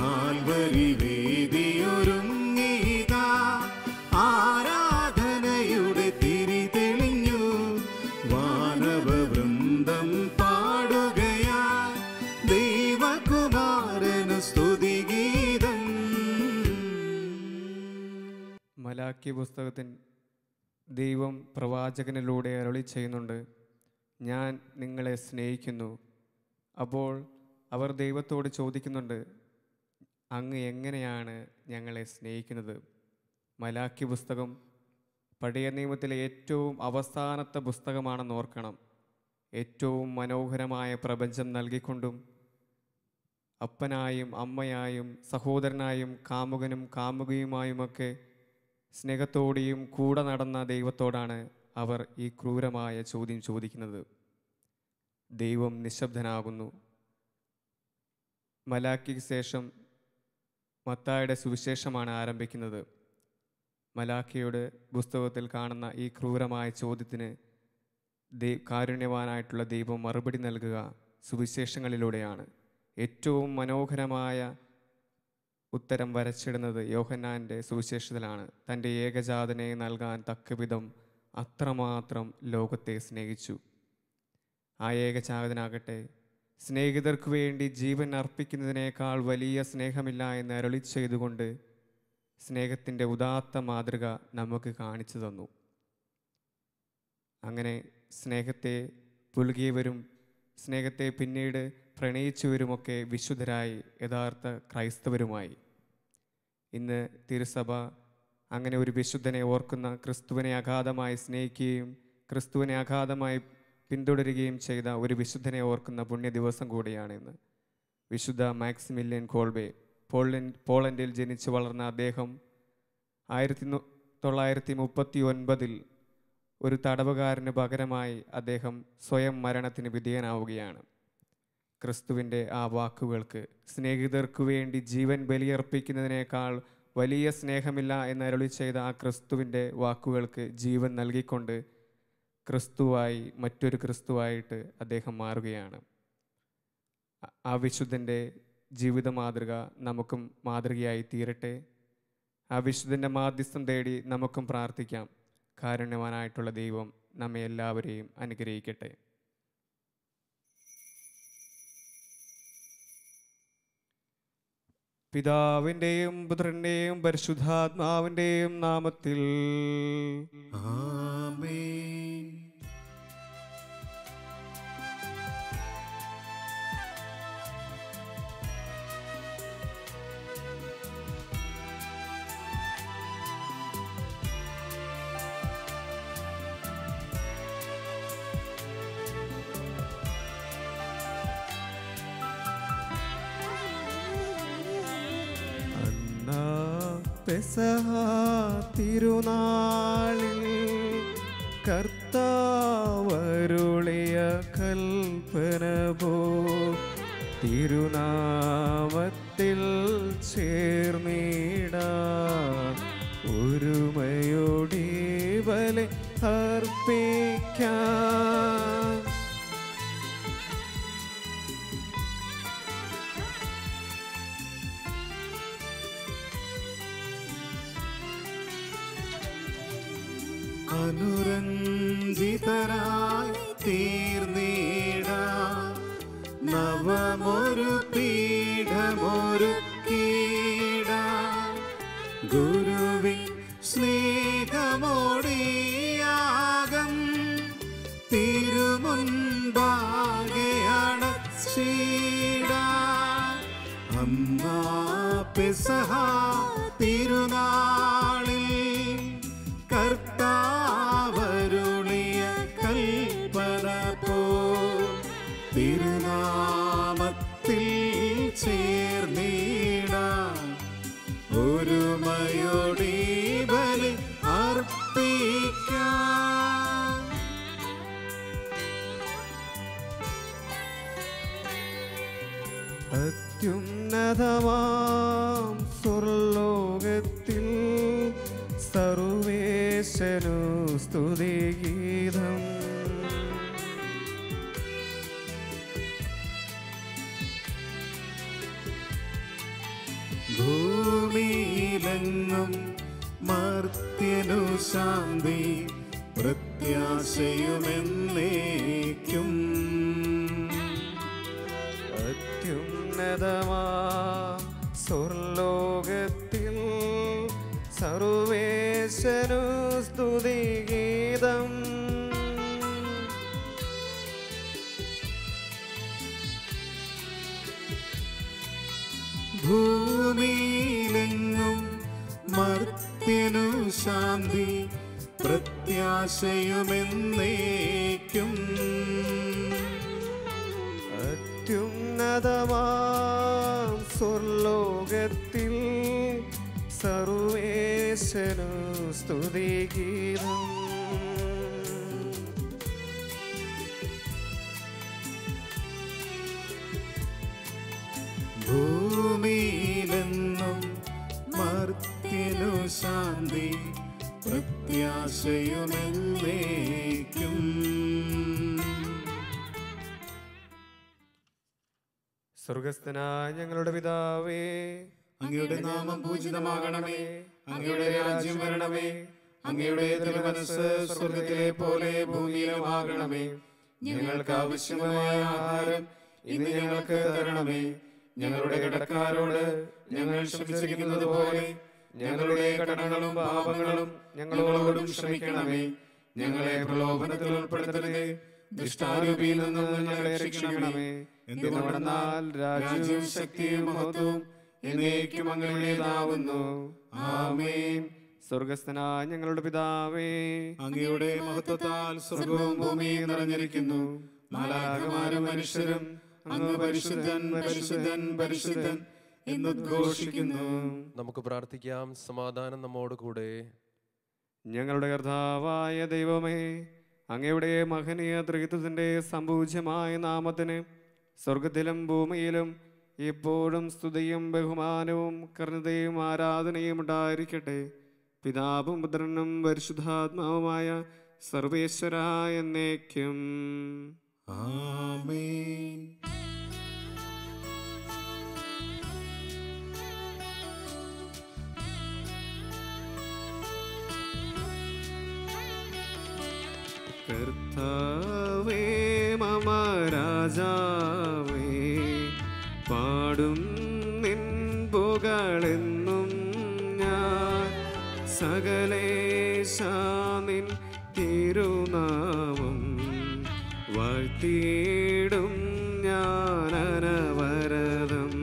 Calvary വേദിയൊരുങ്ങീതാ ആരാധനയുടെ തിരി തെളിഞ്ഞു വാനവ വൃന്ദം പാടുകയാ ദൈവകുമാരന് സ്തുതിഗീതം മലാക്കി പുസ്തകത്തിൽ ദൈവം പ്രവാചകനിലൂടെ അരുളി ചെയ്യുന്നുണ്ട് ഞാൻ നിങ്ങളെ സ്നേഹിക്കുന്നു അപ്പോൾ അവർ ദൈവത്തോട് ചോദിക്കുന്നുണ്ട് അങ്ങ് എങ്ങനെയാണ് ഞങ്ങളെ സ്നേഹിക്കുന്നത് മലാക്കി പുസ്തകം പഴയ നിയമത്തിലെ ഏറ്റവും അവസാനത്തെ പുസ്തകമാണെന്ന് ഓർക്കണം ഏറ്റവും മനോഹരമായ പ്രപഞ്ചം നൽകിക്കൊണ്ടും അപ്പനായും അമ്മയായും സഹോദരനായും കാമുകനും കാമുകയുമായുമൊക്കെ സ്നേഹത്തോടെയും കൂടെ നടന്ന ദൈവത്തോടാണ് അവർ ഈ ക്രൂരമായ ചോദ്യം ചോദിക്കുന്നത് ദൈവം നിശബ്ദനാകുന്നു മലാക്കിക്ക് ശേഷം മത്തായുടെ സുവിശേഷമാണ് ആരംഭിക്കുന്നത് മലാക്കിയുടെ പുസ്തകത്തിൽ കാണുന്ന ഈ ക്രൂരമായ ചോദ്യത്തിന് ദൈ കാരുണ്യവാനായിട്ടുള്ള ദൈവം മറുപടി നൽകുക സുവിശേഷങ്ങളിലൂടെയാണ് ഏറ്റവും മനോഹരമായ ഉത്തരം വരച്ചിടുന്നത് യോഹന്നാൻ്റെ സുവിശേഷത്തിലാണ് തൻ്റെ ഏകജാതനെ നൽകാൻ തക്കവിധം അത്രമാത്രം ലോകത്തെ സ്നേഹിച്ചു ആ ഏകജാതനാകട്ടെ സ്നേഹിതർക്ക് വേണ്ടി ജീവൻ അർപ്പിക്കുന്നതിനേക്കാൾ വലിയ സ്നേഹമില്ല എന്ന് അരളി ചെയ്തുകൊണ്ട് സ്നേഹത്തിൻ്റെ ഉദാത്ത മാതൃക നമുക്ക് കാണിച്ചു തന്നു അങ്ങനെ സ്നേഹത്തെ പുലുകിയവരും സ്നേഹത്തെ പിന്നീട് പ്രണയിച്ചവരുമൊക്കെ വിശുദ്ധരായി യഥാർത്ഥ ക്രൈസ്തവരുമായി ഇന്ന് തിരുസഭ അങ്ങനെ ഒരു വിശുദ്ധനെ ഓർക്കുന്ന ക്രിസ്തുവിനെ അഗാധമായി സ്നേഹിക്കുകയും ക്രിസ്തുവിനെ അഗാധമായി പിന്തുടരുകയും ചെയ്ത ഒരു വിശുദ്ധനെ ഓർക്കുന്ന പുണ്യ ദിവസം കൂടിയാണ് ഇന്ന് വിശുദ്ധ മാക്സിമില്യൻ കോൾബെ പോളണ്ട് പോളണ്ടിൽ ജനിച്ചു വളർന്ന അദ്ദേഹം ആയിരത്തി നു- തൊള്ളായിരത്തി മുപ്പത്തി ഒൻപതിൽ ഒരു തടവുകാരന് പകരമായി അദ്ദേഹം സ്വയം മരണത്തിന് വിധേയനാവുകയാണ് ക്രിസ്തുവിൻ്റെ ആ വാക്കുകൾക്ക് സ്നേഹിതർക്കു വേണ്ടി ജീവൻ ബലിയർപ്പിക്കുന്നതിനേക്കാൾ വലിയ സ്നേഹമില്ല എന്ന് അരുളി ചെയ്ത ആ ക്രിസ്തുവിൻ്റെ വാക്കുകൾക്ക് ജീവൻ നൽകിക്കൊണ്ട് ക്രിസ്തുവായി മറ്റൊരു ക്രിസ്തുവായിട്ട് അദ്ദേഹം മാറുകയാണ് ആ- ആ വിശുദ്ധൻ്റെ ജീവിത മാതൃക നമുക്കും മാതൃകയായി തീരട്ടെ ആ വിശുദ്ധൻ്റെ മാധ്യസ്ഥം തേടി നമുക്കും പ്രാർത്ഥിക്കാം കാരുണ്യവാനായിട്ടുള്ള ദൈവം നമ്മെ എല്ലാവരെയും അനുഗ്രഹിക്കട്ടെ പിതാവിൻ്റെയും പുത്രൻ്റെയും പരിശുദ്ധാത്മാവിൻ്റെയും നാമത്തിൽ ആമേൻ അന്നാ പെസഹ തിരുനാളിൽ കർത്താവരുളിയ കൽപ്പന പോ തിരുനാമത്തിൽ ചേർന്നിട ഒരുമയോടെ ബലി അർപ്പിക്കാം അനുരഞ്ജിതരായി തീർന്നീട നവമൊരു പീഠമൊരു കീട ഗുരുവിൻ സ്നേഹമോടിയാകം തിരുമുൻപാകെയാണ് ചീട അന്നാ പെസഹ തിരുനാളിൽ കർത്താവരുളിയ കൽപ്പന പോ തിരുനാമത്തിൽ ചേർന്നീട ഒരുമയോടി ബലി അർപ്പിക്കാം അത്യുന്നതമാം സ്വർലോകത്തിൽ സർവേശനു സ്തുതിഗീതം ഭൂമിയിലെങ്ങും മർത്യനു ശാന്തി പ്രത്യാശയുമെന്നേക്കും അത്യുന്നതമാ സ്വർലോകത്തിൽ സർവേശനു സ്തുതിഗീതം ഭൂമിയിലെങ്ങും മർത്യനു ശാന്തി പ്രത്യാശയുമെന്നേക്കും അത്യുന്നതമാം സ്വർലോകത്തിൽ സർവേശനു സ്തുതിഗീതം ഭൂമിയിലെന്നും മർത്യനു ശാന്തി പ്രത്യാശയുമെന്നേക്കും സ്വർഗസ്ഥനായ ഞങ്ങളുടെ പിതാവേ അങ്ങയുടെ നാമം പൂജിതമാകണമേ അങ്ങയുടെ രാജ്യം വരണമേ അങ്ങയുടെ തിരുമനസ് സ്വർഗത്തിലെ പോലെ ഭൂമിയിലുമാകണമേ ഞങ്ങൾക്ക് ആവശ്യമായ ആഹാരം ഇന്ന് ഞങ്ങൾക്ക് തരണമേ ഞങ്ങളുടെ കടക്കാരോട് ഞങ്ങൾ ക്ഷമിച്ചിരിക്കുന്നത് പോലെ ഞങ്ങളുടെ കടങ്ങളും പാപങ്ങളും ഞങ്ങളോടും ക്ഷമിക്കണമേ ഞങ്ങളെ പ്രലോഭനത്തിൽ ഉൾപ്പെടുത്തരുതേ ദുഷ്ടാരൂപിയിൽ നിന്നും ഞങ്ങളെ രക്ഷിക്കണമേ എന്തുകൊണ്ടെന്നാൽ രാജ്യവും ശക്തിയും മഹത്വവും എന്നേക്കും അങ്ങയുടേതാവുന്നു ആമേൻ സ്വർഗസ്ഥനായ ഞങ്ങളുടെ പിതാവേ അങ്ങയുടെ മഹത്വത്താൽ സ്വർഗവും ഭൂമിയും നിറഞ്ഞിരിക്കുന്നു മാലാകമാരും മനുഷ്യരും അങ്ങ് പരിശുദ്ധൻ പരിശുദ്ധൻ പരിശുദ്ധൻ എന്നുദ്ഘോഷിക്കുന്നു നമുക്ക് പ്രാർത്ഥിക്കാം സമാധാനം നമ്മോട് കൂടെ ഞങ്ങളുടെ കർത്താവായ ദൈവമേ അങ്ങയുടെ മഹനീയ ത്രിത്വത്തിൻ്റെ സമ്പൂജ്യമായ നാമത്തിന് സ്വർഗത്തിലും ഭൂമിയിലും എപ്പോഴും സ്തുതിയും ബഹുമാനവും കർണതയും ആരാധനയും ഉണ്ടായിരിക്കട്ടെ പിതാവും പുത്രനും പരിശുദ്ധാത്മാവുമായ സർവേശ്വരായ എന്നേക്കും ആമേൻ കർത്താവേ മമ രാജാവേ പാടും നിൻ പുകളെന്നും ഞാൻ സകലേശാനിൻ തിരുനാമം വാഴ്ത്തിയിടും ഞാൻ അനവരതം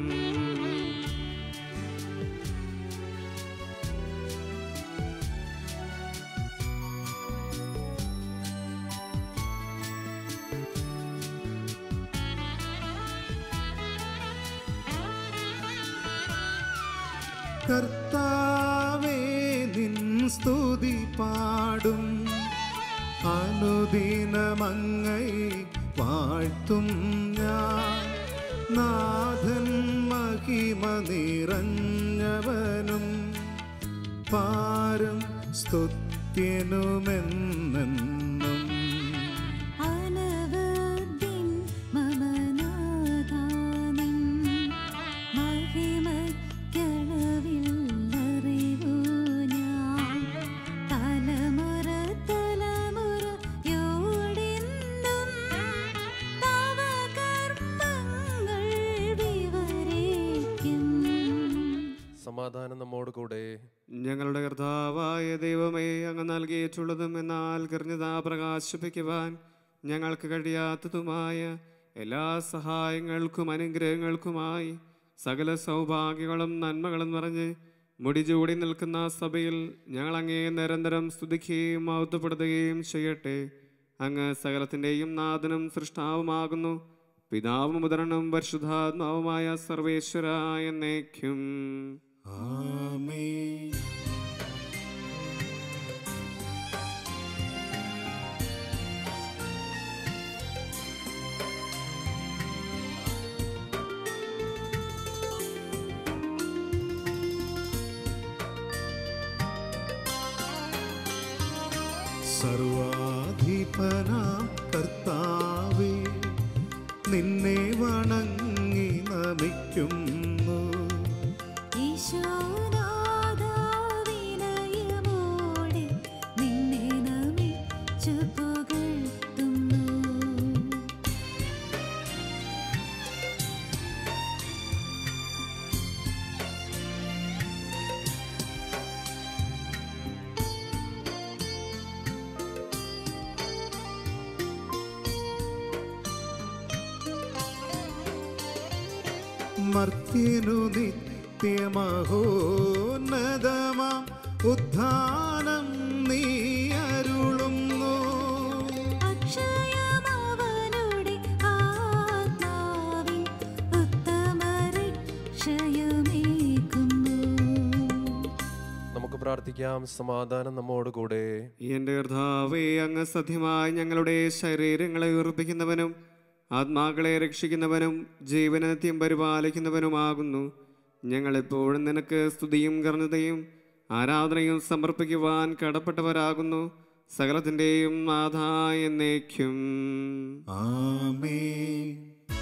കർത്താവേ നിൻ സ്തുതി പാടും അനുദിനമങ്ങൈ വാഴ്ത്തും ഞാൻ നാഥൻ മഹിമ നിറഞ്ഞവനും പാരം സ്തുത്യനുമെന്നെന്നും അനവദ്യൻ മമ നാഥാനിൻ മഹിമക്കളവില്ലറിവു ഞാൻ. തലമുറ തലമുറയോടെന്നും തവ കർമ്മങ്ങൾ വിവരിക്കും സമാധാനം നമ്മോട് കൂടെ ഞങ്ങളുടെ കർത്താവായ ദൈവമേ അങ്ങ് നൽകിയിട്ടുള്ളതും എന്നാൽ കൃത്യത പ്രകാശിപ്പിക്കുവാൻ ഞങ്ങൾക്ക് കഴിയാത്തതുമായ എല്ലാ സഹായങ്ങൾക്കും അനുഗ്രഹങ്ങൾക്കുമായി സകല സൗഭാഗ്യങ്ങളും നന്മകളും നിറഞ്ഞ് മുടിചൂടി നിൽക്കുന്ന സഭയിൽ ഞങ്ങൾ അങ്ങേ നിരന്തരം സ്തുതിക്കുകയും മഹത്വപ്പെടുത്തുകയും ചെയ്യട്ടെ അങ്ങ് സകലത്തിൻ്റെയും നാഥനും സൃഷ്ടാവുമാകുന്നു പിതാവും മുതരണം പരിശുദ്ധാത്മാവുമായ സർവേശ്വരായ എന്നേക്കും ആമേൻ സർവാധിപനാം കർത്താവേ നിന്നെ വണങ്ങി നമിക്കുന്നു ഈശോനാഥാ മർത്യനു നിത്യമഹോന്നതമാം ഉദ്ധാനം നീ അരുളുന്നു അക്ഷയമവനുടെ ആത്മാവിൻ ഉത്തമരക്ഷയമേകുന്നു നമുക്ക് പ്രാർത്ഥിക്കാം സമാധാനം നമ്മോട് കൂടെ എന്റെ കർത്താവേ അങ്ങ് സത്യമായി ഞങ്ങളുടെ ശരീരങ്ങളെ ഉറപ്പിക്കുന്നവനും ആത്മാക്കളെ രക്ഷിക്കുന്നവനും ജീവനത്യം പരിപാലിക്കുന്നവനുമാകുന്നു ഞങ്ങളെപ്പോഴും നിനക്ക് സ്തുതിയും കർണതയും ആരാധനയും സമർപ്പിക്കുവാൻ കടപ്പെട്ടവരാകുന്നു സകലത്തിൻ്റെയും നാഥായ എന്നേക്കും ആമേൻ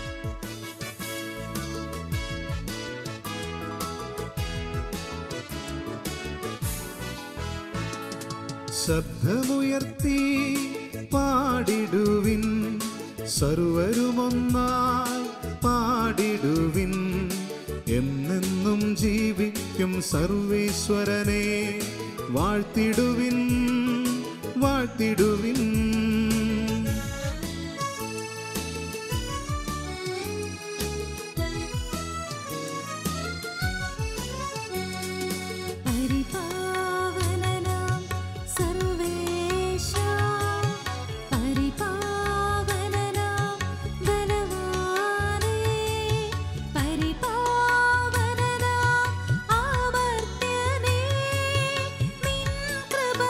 ശബ്ദമുയർത്തി പാടിടുവിൻ സർവരുമൊന്നായി പാടിടുവിൻ എന്നെന്നും ജീവിക്കും സർവേശ്വരനെ വാഴ്ത്തിടുവിൻ വാഴ്ത്തിടുവിൻ പരിപാവനനാം സർവേശ പരിപാവനനാം ബലവാനേ പരിപാവനനാം ആവർത്യനേ നിൻ കൃപ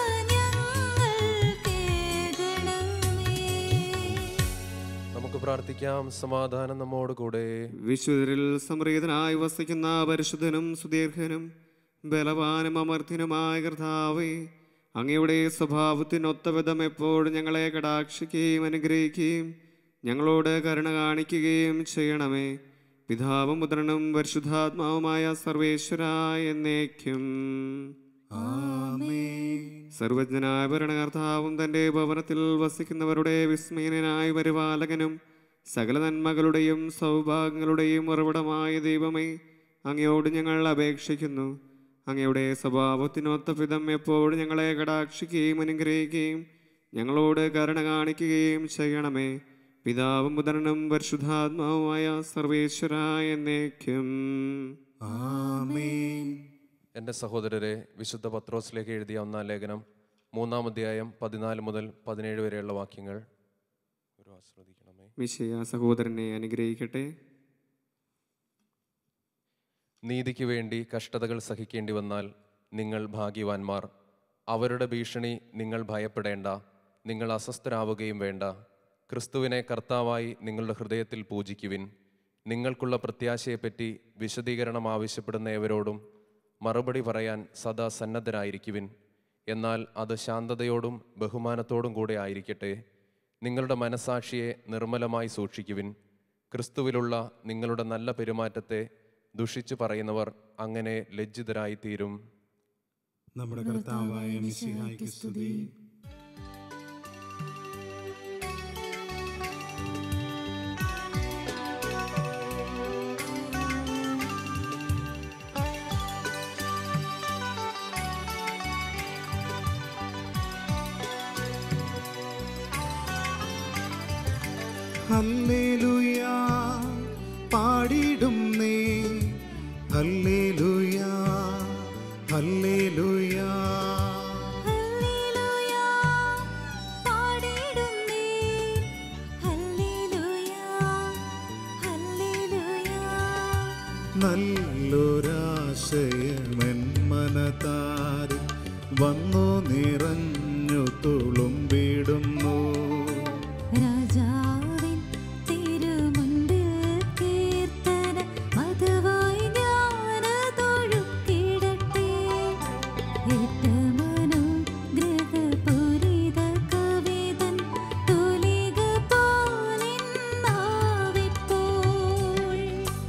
ഞങ്ങൾക്കേകണമേ നമുക്ക് പ്രാർത്ഥിക്കാം സമാധാനം നമ്മോട് കൂടെ വിശുദ്ധരിൽ സംപ്രീതനായി വസിക്കുന്ന പരിശുദ്ധനും സുദീർഘനും ബലവാനും അമർത്യനുമായ കർത്താവേ അങ്ങയുടെ സ്വഭാവത്തിനൊത്ത വിധം എപ്പോഴും ഞങ്ങളെ കടാക്ഷിക്കുകയും അനുഗ്രഹിക്കുകയും ഞങ്ങളോട് കരുണ കാണിക്കുകയും ചെയ്യണമേ പിതാവും പുത്രനും പരിശുദ്ധാത്മാവുമായ സർവേശ്വരായ എന്നേക്കും ആമേൻ സർവജ്ഞനായ ഭരണകർത്താവും തൻ്റെ ഭവനത്തിൽ വസിക്കുന്നവരുടെ വിസ്മയനായ പരിപാലകനും സകല നന്മകളുടെയും സൗഭാഗ്യങ്ങളുടെയും ഉറവിടമായ ദൈവമേ അങ്ങയോട് ഞങ്ങൾ അപേക്ഷിക്കുന്നു അങ്ങയുടെ സ്വഭാവത്തിനൊത്ത വിധം എപ്പോഴും ഞങ്ങളെ കടാക്ഷിക്കുകയും അനുഗ്രഹിക്കുകയും ഞങ്ങളോട് കരുണ കാണിക്കുകയും ചെയ്യണമേ പിതാവും പുത്രനും പരിശുദ്ധാത്മാവുമായ സർവേശ്വരായ എന്നേക്കും ആമേൻ എൻ്റെ സഹോദരരെ വിശുദ്ധ പത്രോസിലേക്ക് എഴുതിയ ഒന്നാം ലേഖനം മൂന്നാം അധ്യായം പതിനാല് മുതൽ പതിനേഴ് വരെയുള്ള വാക്യങ്ങൾ ഒരു ആസ്വദിക്കണമേ വിഷയ സഹോദരനെ അനുഗ്രഹിക്കട്ടെ നീതിക്ക് വേണ്ടി കഷ്ടതകൾ സഹിക്കേണ്ടി വന്നാൽ നിങ്ങൾ ഭാഗ്യവാന്മാർ അവരുടെ ഭീഷണി നിങ്ങൾ ഭയപ്പെടേണ്ട നിങ്ങൾ അസ്വസ്ഥരാവുകയും വേണ്ട ക്രിസ്തുവിനെ കർത്താവായി നിങ്ങളുടെ ഹൃദയത്തിൽ പൂജിക്കുവിൻ നിങ്ങൾക്കുള്ള പ്രത്യാശയെപ്പറ്റി വിശദീകരണം ആവശ്യപ്പെടുന്ന ഏവരോടും മറുപടി പറയാൻ സദാ സന്നദ്ധരായിരിക്കുവിൻ എന്നാൽ അത് ശാന്തതയോടും ബഹുമാനത്തോടും കൂടെ ആയിരിക്കട്ടെ നിങ്ങളുടെ മനസാക്ഷിയെ നിർമ്മലമായി സൂക്ഷിക്കുവിൻ ക്രിസ്തുവിലുള്ള നിങ്ങളുടെ നല്ല പെരുമാറ്റത്തെ ദുഷിച്ചു പറയുന്നവർ അങ്ങനെ ലജ്ജിതരായിത്തീരും നമ്മുടെ കർത്താവായ മിശിഹായ്ക്ക് സ്തുതി ഹല്ലേലൂയാ പാടിടും നീ ഹല്ലേലൂയാ ഹല്ലേലൂയാ ഹല്ലേലൂയാ പാടിടുന്നേ ഹല്ലേലൂയാ ഹല്ലേലൂയാ നല്ലൊരാശയമെൻ മനതാരിൽ വന്നു നിറഞ്ഞു തുളുമ്പിടുന്നു രാജാവിൻ തിരുമുൻപിൽ കീർത്തന മധുവായി ഞാനതൊഴുക്കിടട്ടെ ഏറ്റമനുഗ്രഹപൂരിത കവിതൻ തുലിക പോലെന്നാവിപ്പോൾ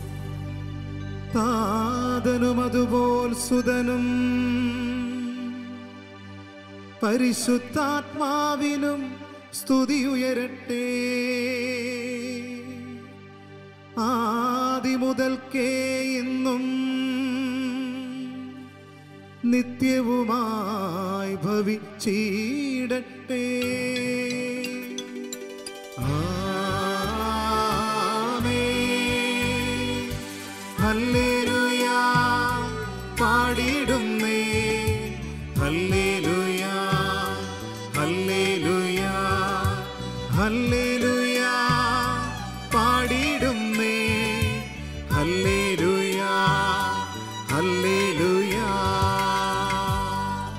താതനും അതുപോൽ സുതനും പരിശുദ്ധാത്മാവിനും സ്തുതിയുയരട്ടെ ആദി മുതൽക്കേ ഇന്നും നിത്യവുമായി ഭവിച്ചിടട്ടെ ആമേൻ.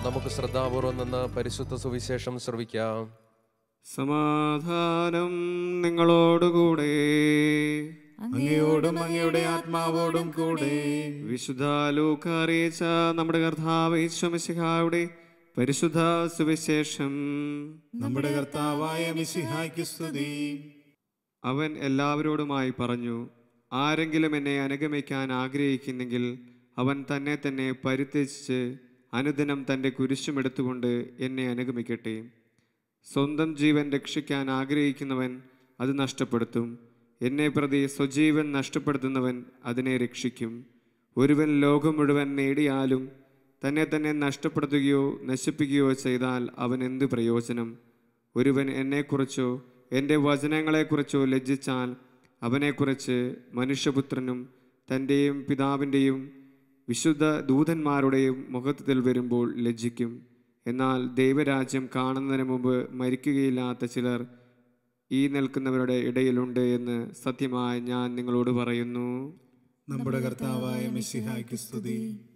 നമുക്ക് ശ്രദ്ധാപൂർവം നിന്ന് പരിശുദ്ധ സുവിശേഷം ശ്രവിക്കാം സമാധാനം നിങ്ങളോടുകൂടെ അങ്ങയോടും അങ്ങയുടെ ആത്മാവോടും കൂടെ വിശുദ്ധ ലൂക്ക അറിയിച്ച നമ്മുടെ കർത്താവ് ഈശ്വമിശിഹായുടെ പരിശുദ്ധ സുവിശേഷം നമ്മുടെ കർത്താവായ മിശിഹായ്ക്ക് സ്തുതി അവൻ എല്ലാവരോടുമായി പറഞ്ഞു ആരെങ്കിലും എന്നെ അനുഗമിക്കാൻ ആഗ്രഹിക്കുന്നെങ്കിൽ അവൻ തന്നെ തന്നെ പരിത്യജിച്ച് അനുദിനം തൻ്റെ കുരിശുമെടുത്തുകൊണ്ട് എന്നെ അനുഗമിക്കട്ടെ സ്വന്തം ജീവൻ രക്ഷിക്കാൻ ആഗ്രഹിക്കുന്നവൻ അത് നഷ്ടപ്പെടുത്തും എന്നെ പ്രതി സ്വജീവൻ നഷ്ടപ്പെടുത്തുന്നവൻ അതിനെ രക്ഷിക്കും ഒരുവൻ ലോകം മുഴുവൻ നേടിയാലും തന്നെ തന്നെ നഷ്ടപ്പെടുത്തുകയോ നശിപ്പിക്കുകയോ ചെയ്താൽ അവൻ എന്ത് പ്രയോജനം ഒരുവൻ എന്നെക്കുറിച്ചോ എൻ്റെ വചനങ്ങളെക്കുറിച്ചോ ലജ്ജിച്ചാൽ അവനെക്കുറിച്ച് മനുഷ്യപുത്രനും തൻ്റെയും പിതാവിൻ്റെയും വിശുദ്ധ ദൂതന്മാരുടെയും മുഖത്തിൽ വരുമ്പോൾ ലജ്ജിക്കും എന്നാൽ ദൈവരാജ്യം കാണുന്നതിന് മുമ്പ് മരിക്കുകയില്ലാത്ത ചിലർ ഈ നിൽക്കുന്നവരുടെ ഇടയിലുണ്ട് എന്ന് സത്യമായി ഞാൻ നിങ്ങളോട് പറയുന്നു നമ്മുടെ കർത്താവായ മിശിഹായ്ക്ക് സ്തുതി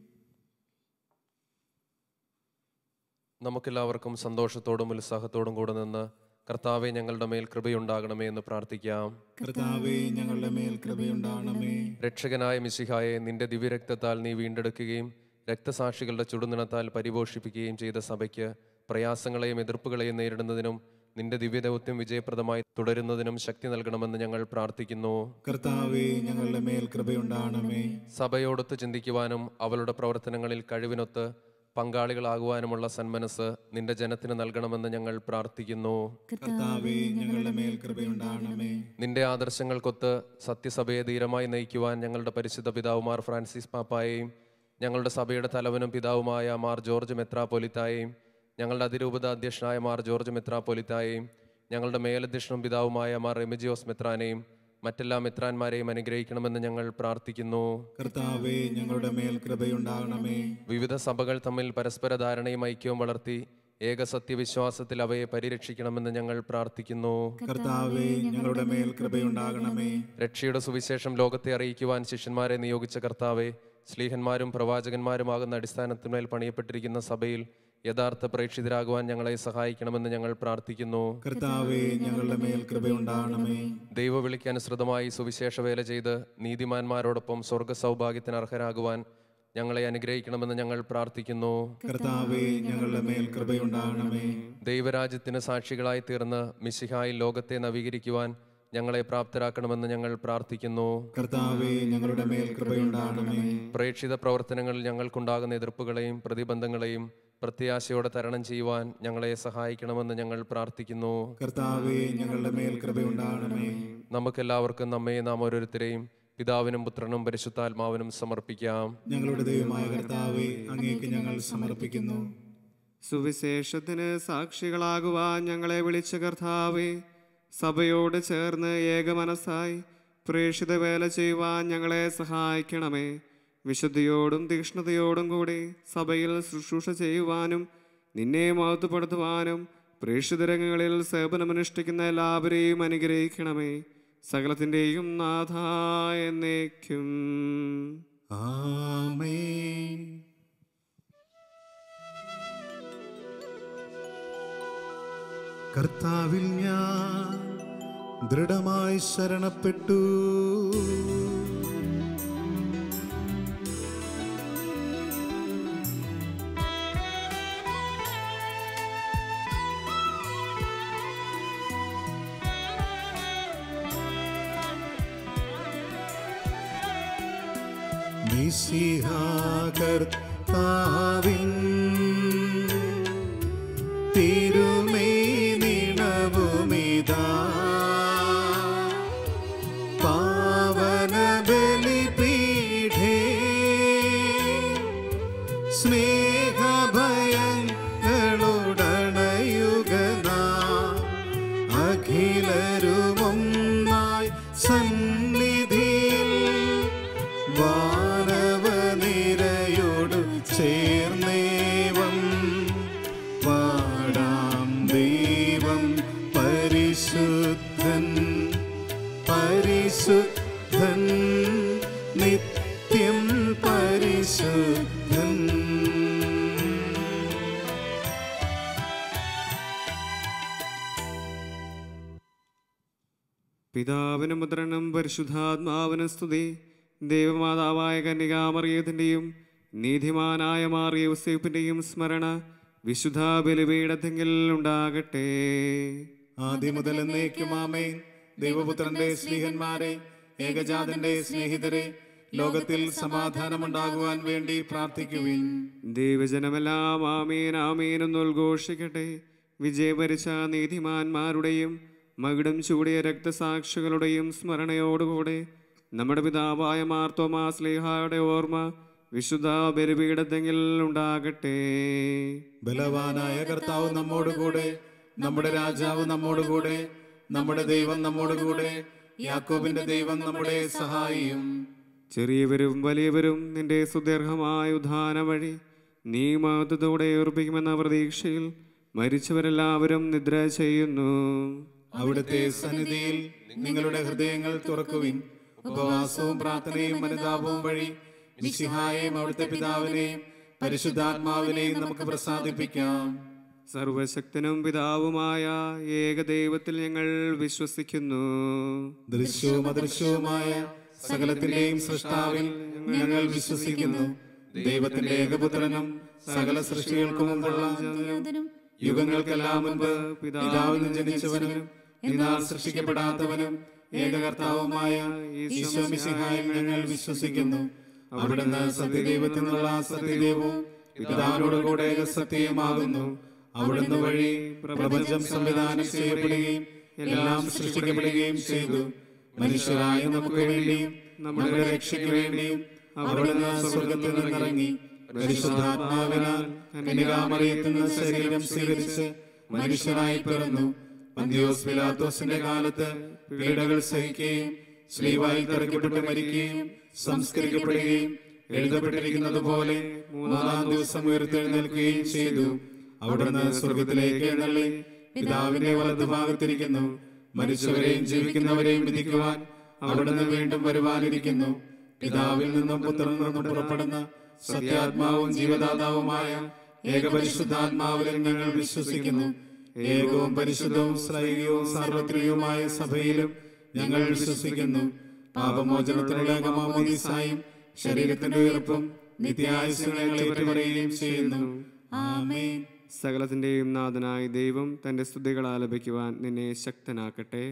നമുക്കെല്ലാവർക്കും സന്തോഷത്തോടും ഉത്സാഹത്തോടും കൂടെ നിന്ന് കർത്താവെ ഞങ്ങളുടെ മേൽ കൃപയുണ്ടാകണമേ എന്ന് പ്രാർത്ഥിക്കാം കർത്താവേ ഞങ്ങളുടെ മേൽ കൃപയുണ്ടാകണമേ രക്ഷകനായ മിശിഹായെ നിന്റെ ദിവ്യരക്തത്താൽ നീ വീണ്ടെടുക്കുകയും രക്തസാക്ഷികളുടെ ചുടുനിണത്താൽ പരിപോഷിപ്പിക്കുകയും ചെയ്ത സഭയ്ക്ക് പ്രയാസങ്ങളെയും എതിർപ്പുകളെയും നേരിടുന്നതിനും നിന്റെ ദിവ്യദൗത്യം വിജയപ്രദമായി തുടരുന്നതിനും ശക്തി നൽകണമെന്ന് ഞങ്ങൾ പ്രാർത്ഥിക്കുന്നു കർത്താവേ ഞങ്ങളുടെ മേൽ കൃപയുണ്ടാകണമേ സഭയോടൊത്ത് ചിന്തിക്കുവാനും അവളുടെ പ്രവർത്തനങ്ങളിൽ കഴിവിനൊത്ത് പങ്കാളികളാകുവാനുമുള്ള സന്മനസ് നിന്റെ ജനത്തിന് നൽകണമെന്ന് ഞങ്ങൾ പ്രാർത്ഥിക്കുന്നു കർത്താവേ ഞങ്ങളുടെ മേൽ കൃപയുണ്ടാകണമേ നിന്റെ ആദർശങ്ങൾക്കൊത്ത് സത്യസഭയെ ധീരമായി നയിക്കുവാൻ ഞങ്ങളുടെ പരിശുദ്ധ പിതാവുമാർ ഫ്രാൻസിസ് പാപ്പായെയും ഞങ്ങളുടെ സഭയുടെ തലവനും പിതാവുമായ മാർ ജോർജ് മെത്രാപ്പൊലിത്തായെയും ഞങ്ങളുടെ അതിരൂപത അധ്യക്ഷനായ മാർ ജോർജ് മെത്രാപ്പൊലിത്തായെയും ഞങ്ങളുടെ മേലധ്യക്ഷനും പിതാവുമായ മാർ റെമിജിയോസ് മെത്രാനെയും മറ്റെല്ലാ മെത്രാന്മാരെയും അനുഗ്രഹിക്കണമെന്ന് ഞങ്ങൾ പ്രാർത്ഥിക്കുന്നു കർത്താവേ ഞങ്ങളുടെ മേൽ കൃപയുണ്ടാകണമേ വിവിധ സഭകൾ തമ്മിൽ പരസ്പര ധാരണയും ഐക്യവും വളർത്തി ഏക സത്യവിശ്വാസത്തിൽ അവയെ പരിരക്ഷിക്കണമെന്ന് ഞങ്ങൾ പ്രാർത്ഥിക്കുന്നു കർത്താവേ ഞങ്ങളുടെ മേൽ കൃപയുണ്ടാകണമേ രക്ഷയുടെ സുവിശേഷം ലോകത്തെ അറിയിക്കുവാൻ ശിഷ്യന്മാരെ നിയോഗിച്ച കർത്താവെ സ്ലീഹന്മാരും പ്രവാചകന്മാരുമാകുന്ന അടിസ്ഥാനത്തിന്മേൽ പണിയപ്പെട്ടിരിക്കുന്ന സഭയിൽ യഥാർത്ഥ പ്രേക്ഷിതരാകുവാൻ ഞങ്ങളെ സഹായിക്കണമെന്ന് ഞങ്ങൾ പ്രാർത്ഥിക്കുന്നു കർത്താവേ ഞങ്ങളുടെ മേൽ കൃപയുണ്ടാകണമേ ദൈവവിളിക്ക് അനുസൃതമായി സുവിശേഷ വേല ചെയ്ത് നീതിമാന്മാരോടൊപ്പം സ്വർഗ സൗഭാഗ്യത്തിന് അർഹരാകുവാൻ ഞങ്ങളെ അനുഗ്രഹിക്കണമെന്ന് ഞങ്ങൾ പ്രാർത്ഥിക്കുന്നു കർത്താവേ ഞങ്ങളുടെ മേൽ കൃപയുണ്ടാകണമേ ദൈവരാജ്യത്തിന് സാക്ഷികളായി തീർന്ന് മിശിഹായിൽ ലോകത്തെ നവീകരിക്കുവാൻ ഞങ്ങളെ പ്രാപ്തരാക്കണമെന്ന് ഞങ്ങൾ പ്രാർത്ഥിക്കുന്നു കർത്താവേ ഞങ്ങളുടെ മേൽ കൃപയുണ്ടാകണമേ പ്രേക്ഷിത പ്രവർത്തനങ്ങളിൽ ഞങ്ങൾക്കുണ്ടാകുന്ന എതിർപ്പുകളെയും പ്രതിബന്ധങ്ങളെയും പ്രത്യാശയോടെ തരണം ചെയ്യുവാൻ ഞങ്ങളെ സഹായിക്കണമെന്ന് ഞങ്ങൾ പ്രാർത്ഥിക്കുന്നു കർത്താവേ ഞങ്ങളുടെ മേൽ കൃപയുണ്ടാകണമേ നമുക്കെല്ലാവർക്കും നമ്മെ നാം ഓരോരുത്തരെയും പിതാവിനും പുത്രനും പരിശുദ്ധാത്മാവിനും സമർപ്പിക്കാം ഞങ്ങളുടെ ദൈവമായ കർത്താവേ അങ്ങേക്ക് ഞങ്ങൾ സമർപ്പിക്കുന്നു സുവിശേഷത്തിന് സാക്ഷികളാകുവാൻ ഞങ്ങളെ വിളിച്ച കർത്താവേ സഭയോട് ചേർന്ന് ഏകമനസ്സായി പ്രേക്ഷിത വേല ചെയ്യുവാൻ ഞങ്ങളെ സഹായിക്കണമേ വിശുദ്ധിയോടും തീക്ഷ്ണതയോടും കൂടി സഭയിൽ ശുശ്രൂഷ ചെയ്യുവാനും നിന്നെ മഹത്വപ്പെടുത്തുവാനും പ്രേക്ഷിതരംഗങ്ങളിൽ സേവനമനുഷ്ഠിക്കുന്ന എല്ലാവരെയും അനുഗ്രഹിക്കണമേ സകലത്തിൻ്റെയും നാഥായ എന്നേക്കും ആമേൻ കർത്താവിൽ ഞാൻ ദൃഢമായി ശരണപ്പെട്ടു കർത്താവിൻ തിരുമേ നിണവുമിതാ പാവന ബലിപീഠേ സ്നേഹഭയങ്ങളുടണയുഗന അഖിലരുമൊന്നായി സന്നിധിയിൽ വാനവനിരയോട് ചേർന്നേവം പാടാം ദൈവം പരിശുദ്ധൻ പരിശുദ്ധൻ നിത്യം പരിശുദ്ധൻ പിതാവിനും പുത്രനും പരിശുദ്ധാത്മാവിനും സ്തുതി ദൈവമാതാവായ കന്യകാമറിയത്തിൻ്റെയും നീതിമാനായ മാറിയ യൂസേപ്പിൻ്റെയും സ്മരണ വിശുദ്ധ ബലിപീഠത്തെങ്കിൽ ഉണ്ടാകട്ടെ ആദ്യം മുതൽ എന്നേക്കും ആമേൻ ദൈവപുത്രന്റെ സ്നേഹന്മാരെ ഏകജാതന്റെ സ്നേഹിതരെ ലോകത്തിൽ സമാധാനമുണ്ടാകുവാൻ വേണ്ടി പ്രാർത്ഥിക്കുവിൻ ദൈവജനമെല്ലാം ആമീൻ ആമീൻ എന്ന് ഉദ്ഘോഷിക്കട്ടെ വിജയഭരിച്ച നീതിമാന്മാരുടെയും മകിടം ചൂടിയ രക്തസാക്ഷികളുടെയും സ്മരണയോടുകൂടെ നമ്മുടെ പിതാവായ മാർത്തോമാ സ്ലേഹായുടെ ഓർമ്മ വിശുദ്ധ ബലിപീഠത്തെങ്കിൽ ഉണ്ടാകട്ടെ ബലവാനായ കർത്താവ് നമ്മോടുകൂടെ നമ്മുടെ രാജാവ് നമ്മോടുകൂടെ നമ്മുടെ ദൈവം നമ്മോടുകൂടെ യാക്കോബിന്റെ ദൈവം നമ്മുടെ സഹായിയും ചെറിയവരും വലിയവരും നിന്റെ സുദീർഘമായ ഉദ്ധാന വഴി നീ മഹത്വത്തോടെ ഉറപ്പിക്കുമെന്ന പ്രതീക്ഷയിൽ മരിച്ചവരെല്ലാവരും നിദ്ര ചെയ്യുന്നു അവിടുത്തെ സന്നിധിയിൽ നിങ്ങളുടെ ഹൃദയങ്ങൾ തുറക്കുവിൻ ഉപവാസവും പ്രാർത്ഥനയും അനുതാപവും വഴി മിശിഹായെയും അവിടുത്തെ പിതാവിനെയും പരിശുദ്ധാത്മാവിനെയും നമുക്ക് പ്രസാദിപ്പിക്കാം സർവശക്തനും പിതാവുമായ ഏകദൈവത്തിൽ ഞങ്ങൾ വിശ്വസിക്കുന്നു ദൃശ്യവും അദൃശ്യവുമായ സകലത്തിന്റെയും സൃഷ്ടാവിൽ ഞങ്ങൾ വിശ്വസിക്കുന്നു ദൈവത്തിന്റെ ഏകപുത്രനും സകല സൃഷ്ടികൾക്കും മുമ്പുള്ള യുഗങ്ങൾക്കെല്ലാം മുൻപ് പിതാവിൽ നിന്ന് ജനിച്ചവനും എന്നാൽ സൃഷ്ടിക്കപ്പെടാത്തവനും ഏകകർത്താവുമായ ഈശോ മിശിഹായിൽ ഞങ്ങൾ വിശ്വസിക്കുന്നു അവിടുന്ന് സത്യദൈവത്തിൽ നിന്നുള്ള സത്യദൈവവും പിതാവിനോട് കൂടെ ഏകസത്യമാകുന്നു അവിടുന്ന് വഴി പ്രപഞ്ചം സംവിധാനം ചെയ്യപ്പെടുകയും എല്ലാം സൃഷ്ടിക്കപ്പെടുകയും ചെയ്തു മനുഷ്യരായ നമുക്ക് വേണ്ടിയും നമ്മുടെ രക്ഷയ്ക്ക് വേണ്ടിയും അവിടുന്ന് സ്വർഗത്തിൽ നിന്നിറങ്ങി പരിശുദ്ധാത്മാവിനാൽ കന്യകാമറിയത്തിൽ നിന്ന് ശരീരം സ്വീകരിച്ച് മനുഷ്യനായി പിറന്നു പന്തിയോസ് പിലാത്തോസിന്റെ കാലത്ത് പീഡകൾ സഹിക്കുകയും ശ്രീവായിൽ തറയ്ക്കപ്പെട്ട് മരിക്കുകയും സംസ്കരിക്കപ്പെടുകയും എഴുതപ്പെട്ടിരിക്കുന്നത് പോലെ മൂന്നാം ദിവസം ഉയർത്തെഴുന്നേൽക്കുകയും ചെയ്തു അവിടുന്ന് സ്വർഗത്തിലേക്ക് എഴുന്നള്ളി പിതാവിന്റെ വലതുഭാഗത്തിരിക്കുന്നു മരിച്ചവരെയും ജീവിക്കുന്നവരെയും വിധിക്കുവാൻ അവിടുന്ന് വീണ്ടും വരുവാനിരിക്കുന്നു പിതാവിൽ നിന്നും പുത്രനിൽ നിന്നും പുറപ്പെടുന്ന സത്യാത്മാവും ജീവദാതാവുമായ ഏകപരിശുദ്ധാത്മാവിലും ഞങ്ങൾ വിശ്വസിക്കുന്നു ഏകവും പരിശുദ്ധവും ശ്രൈകവും സാർവത്രികവുമായ സഭയിലും ഞങ്ങൾ വിശ്വസിക്കുന്നു പാപമോചനത്തിനുള്ള ഏകമാമോദിസായും ശരീരത്തിന്റെ ഉയർപ്പും നിത്യായുസ്യങ്ങളെ ഏറ്റുപറയുകയും ചെയ്യുന്നു ആമേൻ സകലത്തിൻ്റെയും നാഥനായ ദൈവം തൻ്റെ സ്തുതികൾ ആലപിക്കുവാൻ നിന്നെ ശക്തനാക്കട്ടെ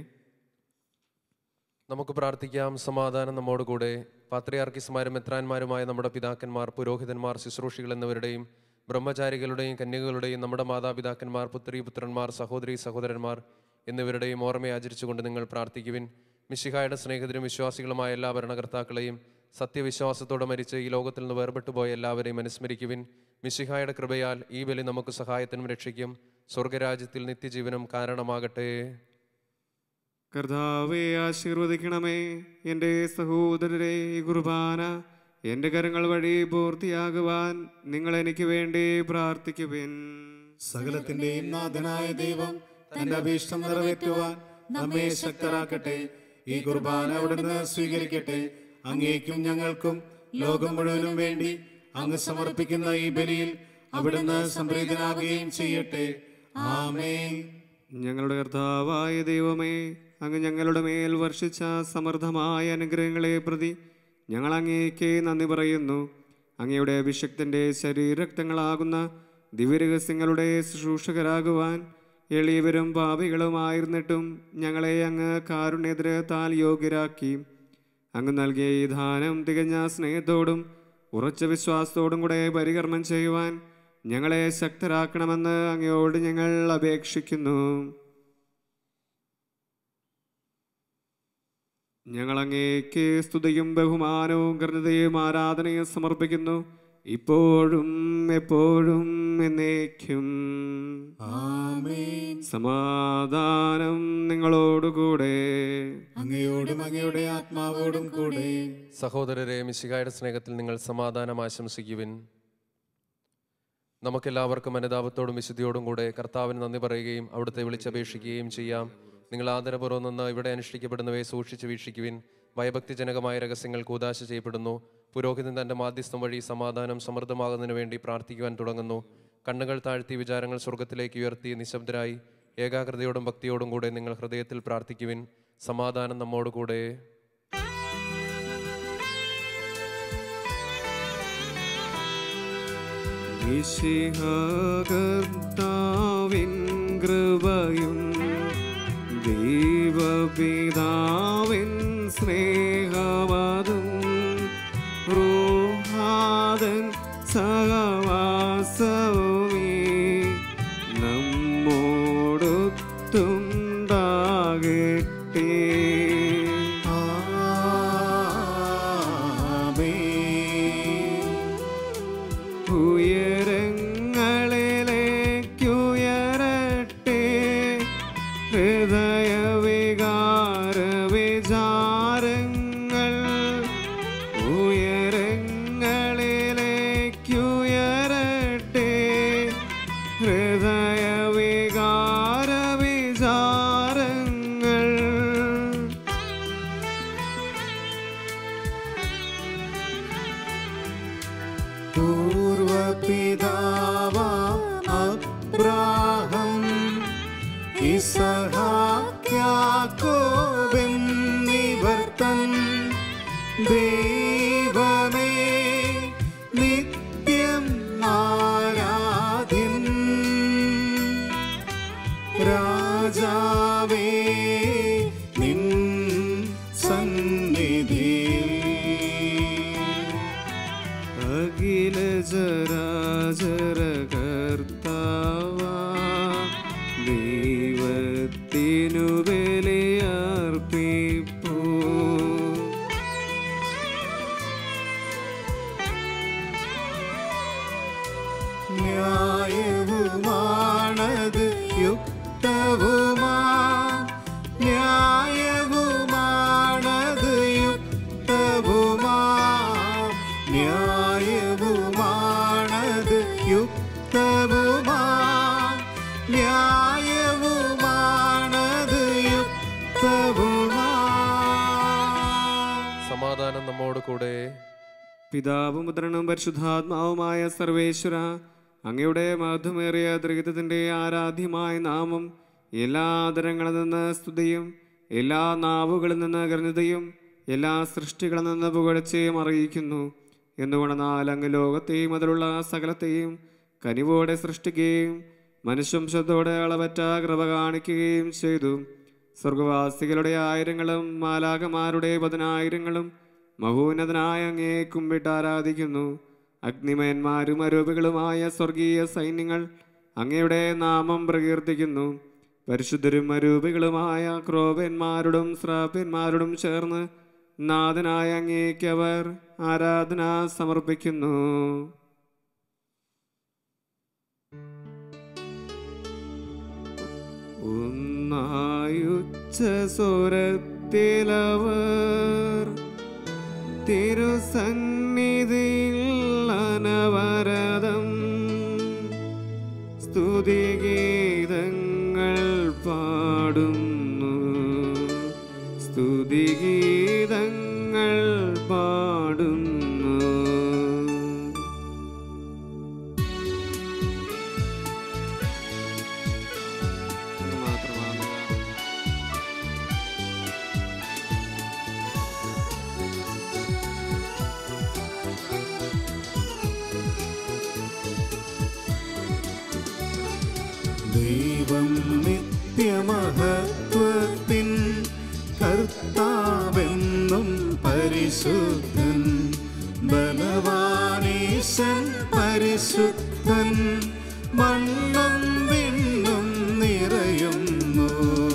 നമുക്ക് പ്രാർത്ഥിക്കാം സമാധാനം നമ്മോടുകൂടെ പാത്രിയാർക്കിസ്മാരും മെത്രാന്മാരുമായ നമ്മുടെ പിതാക്കന്മാർ പുരോഹിതന്മാർ ശുശ്രൂഷികൾ എന്നിവരുടെയും ബ്രഹ്മചാരികളുടെയും കന്യകളുടെയും നമ്മുടെ മാതാപിതാക്കന്മാർ പുത്രി പുത്രന്മാർ സഹോദരി സഹോദരന്മാർ എന്നിവരുടെയും ഓർമ്മയെ ആചരിച്ചുകൊണ്ട് നിങ്ങൾ പ്രാർത്ഥിക്കുവിൻ മിശിഹായുടെ സ്നേഹിതരും വിശ്വാസികളുമായ എല്ലാ ഭരണകർത്താക്കളെയും സത്യവിശ്വാസത്തോടെ മരിച്ച് ഈ ലോകത്തിൽ നിന്ന് വേർപെട്ടു പോയ എല്ലാവരെയും അനുസ്മരിക്കുവിൻ മിശിഹായുടെ കൃപയാൽ ഈ ബലി നമുക്ക് സഹായത്തിനും രക്ഷയ്ക്കും സ്വർഗരാജ്യത്തിൽ നിത്യജീവനും കാരണമാകട്ടെ കർത്താവെ ആശീർവദിക്കണമേ എൻ്റെ സഹോദരരെ ഈ കുർബാന എൻ്റെ കരങ്ങൾ വഴി പൂർത്തിയാകുവാൻ നിങ്ങൾ എനിക്ക് വേണ്ടി പ്രാർത്ഥിക്കുവിൻ സകലത്തിന്റെയും നാഥനായ ദൈവം തന്റെ അഭീഷ്ടം നിറവേറ്റുവാൻ നമ്മെ ശക്തരാക്കട്ടെ ഈ കുർബാന അവിടുന്ന് സ്വീകരിക്കട്ടെ അങ്ങേക്കും ഞങ്ങൾക്കും ലോകം മുഴുവനും വേണ്ടി അങ്ങ് സമർപ്പിക്കുന്ന ഈ ബലിയിൽ അവിടുന്ന് സംപ്രീതനാകുകയും ചെയ്യട്ടെ ആമേൻ ഞങ്ങളുടെ കർത്താവായ ദൈവമേ അങ്ങ് ഞങ്ങളുടെ മേൽ വർഷിച്ച സമൃദ്ധമായ അനുഗ്രഹങ്ങളെ പ്രതി ഞങ്ങൾ അങ്ങേക്ക് നന്ദി പറയുന്നു അങ്ങയുടെ അഭിഷക്തന്റെ ശരീരക്തങ്ങളാകുന്ന ദിവ്യരഹസ്യങ്ങളുടെ ശുശ്രൂഷകരാകുവാൻ എളിയവരും പാപികളുമായിരുന്നിട്ടും ഞങ്ങളെ അങ്ങ് കാരുണ്യദ്രഹത്താൽ യോഗ്യരാക്കി അങ്ങ് നൽകിയ ഈ ദാനം തികഞ്ഞ സ്നേഹത്തോടും ഉറച്ച വിശ്വാസത്തോടും കൂടെ പരികർമ്മം ചെയ്യുവാൻ ഞങ്ങളെ ശക്തരാക്കണമെന്ന് അങ്ങയോട് ഞങ്ങൾ അപേക്ഷിക്കുന്നു ഞങ്ങൾ അങ്ങേക്ക് സ്തുതിയും ബഹുമാനവും കരുണതയും ആരാധനയും സമർപ്പിക്കുന്നു ഇപ്പോഴും എപ്പോഴും എന്നേക്കും ആമേൻ സമാധാനം നിങ്ങളോടുകൂടെ അങ്ങയോടും അങ്ങയുടെ ആത്മാവോടും കൂടെ സഹോദരരെ മിശികായുടെ സ്നേഹത്തിൽ നിങ്ങൾ സമാധാനം ആശംസിക്കുവിൻ നമുക്കെല്ലാവർക്കും അനുതാപത്തോടും വിശുദ്ധിയോടും കൂടെ കർത്താവിന് നന്ദി പറയുകയും അവിടുത്തെ വിളിച്ചപേക്ഷിക്കുകയും ചെയ്യാം നിങ്ങൾ ആദരപൂർവ്വം നിന്ന് ഇവിടെ അനുഷ്ഠിക്കപ്പെടുന്നവയെ സൂക്ഷിച്ച് വീക്ഷിക്കുവിൻ ഭയഭക്തിജനകമായ രഹസ്യങ്ങൾ കൂതാശ ചെയ്യപ്പെടുന്നു പുരോഹിതൻ തന്റെ മാധ്യസ്ഥം വഴി സമാധാനം സമൃദ്ധമാകുന്നതിനു വേണ്ടി പ്രാർത്ഥിക്കുവാൻ തുടങ്ങുന്നു കണ്ണുകൾ താഴ്ത്തി വിചാരങ്ങൾ സ്വർഗത്തിലേക്ക് ഉയർത്തി നിശബ്ദരായി ഏകാഗ്രതയോടും ഭക്തിയോടും കൂടെ നിങ്ങൾ ഹൃദയത്തിൽ പ്രാർത്ഥിക്കുവിൻ സമാധാനം നമ്മോട് കൂടെ കർത്താവിൻ കൃപയും ദൈവപിതാവിൻ സ്നേഹവതും റൂഹാദൻ സഹവാസവുമേ നമ്മോടൊത്തുണ്ടാകട്ടെ ഉയരങ്ങളിലേക്കുയരട്ടെ ഹൃദയവികാര വിചാരങ്ങൾ ഉയരങ്ങളിലേക്കുയരട്ടെ ഹൃദയവികാര വിചാരങ്ങൾ പൂർവപിതാവ അബ്രാഹം ഇസഹാക്യാക്കോബെന്നിവർത്തൻ ദൈവമേ നിത്യം ആരാധ്യൻ രാജാവേ നിൻ സന്നിധിയിൽ അഖില ചരാചര കർത്താവ ദൈവത്തിനു ബലിയർപ്പിപ്പൂ ന്യായവുമാണത് യുക്തവുമാ ന്യായവുമാണത് യുക്തവുമാ ന്യായവുമാണത് യുക്തവുമാ ന്യായവുമാണത് യുക്തവുമാ സമാധാനം നമ്മോട് കൂടെ പിതാവും പുത്രനും പരിശുദ്ധാത്മാവുമായ സർവേശ്വര അങ്ങയുടെ മധുമേറിയ ദൃഗത്തിന്റെ ആരാധ്യമായ നാമം എല്ലാ ആദരങ്ങളിൽ നിന്ന് സ്തുതിയും എല്ലാ നാവുകളിൽ നിന്ന് ഗ്രന്ഥതയും എല്ലാ സൃഷ്ടികളിൽ നിന്ന് പുകഴ്ചയും അറിയിക്കുന്നു എന്തുകൊണ്ടെന്നാൽ അങ്ങ് ലോകത്തെയും അതിലുള്ള സകലത്തെയും കനിവോടെ സൃഷ്ടിക്കുകയും മനുഷ്യംശത്തോടെ അളവറ്റ കൃപ കാണിക്കുകയും ചെയ്തു സ്വർഗവാസികളുടെ ആയിരങ്ങളും മാലാകമാരുടെ പതിനായിരങ്ങളും മഹോന്നതനായ അങ്ങയെ കുമ്പിട്ട് ആരാധിക്കുന്നു അഗ്നിമയന്മാരും അരൂപികളുമായ സ്വർഗീയ സൈന്യങ്ങൾ അങ്ങയുടെ നാമം പ്രകീർത്തിക്കുന്നു പരിശുദ്ധരും അരൂപികളുമായ ക്രോപന്മാരോടും ശ്രാപ്യന്മാരോടും ചേർന്ന് നാഥനായ അങ്ങേക്ക് അവർ ആരാധന സമർപ്പിക്കുന്നു ഒന്നായുച്ച സ്വരത്തിലവർ തിരുസന്നിധിയിൽ അനവരതം സ്തുതിഗീതങ്ങൾ പാടുന്നു സ്തുതിഗീതങ്ങൾ പാടുന്നു ഇത് മാത്രമാണ് ദൈവം നിത്യമഹത്വത്തിൻ കർത്താവെന്നും പരിശുദ്ധൻ ബലവാനീശൻ പരിശുദ്ധൻ മണ്ണും വിണ്ണും നിറയുന്നു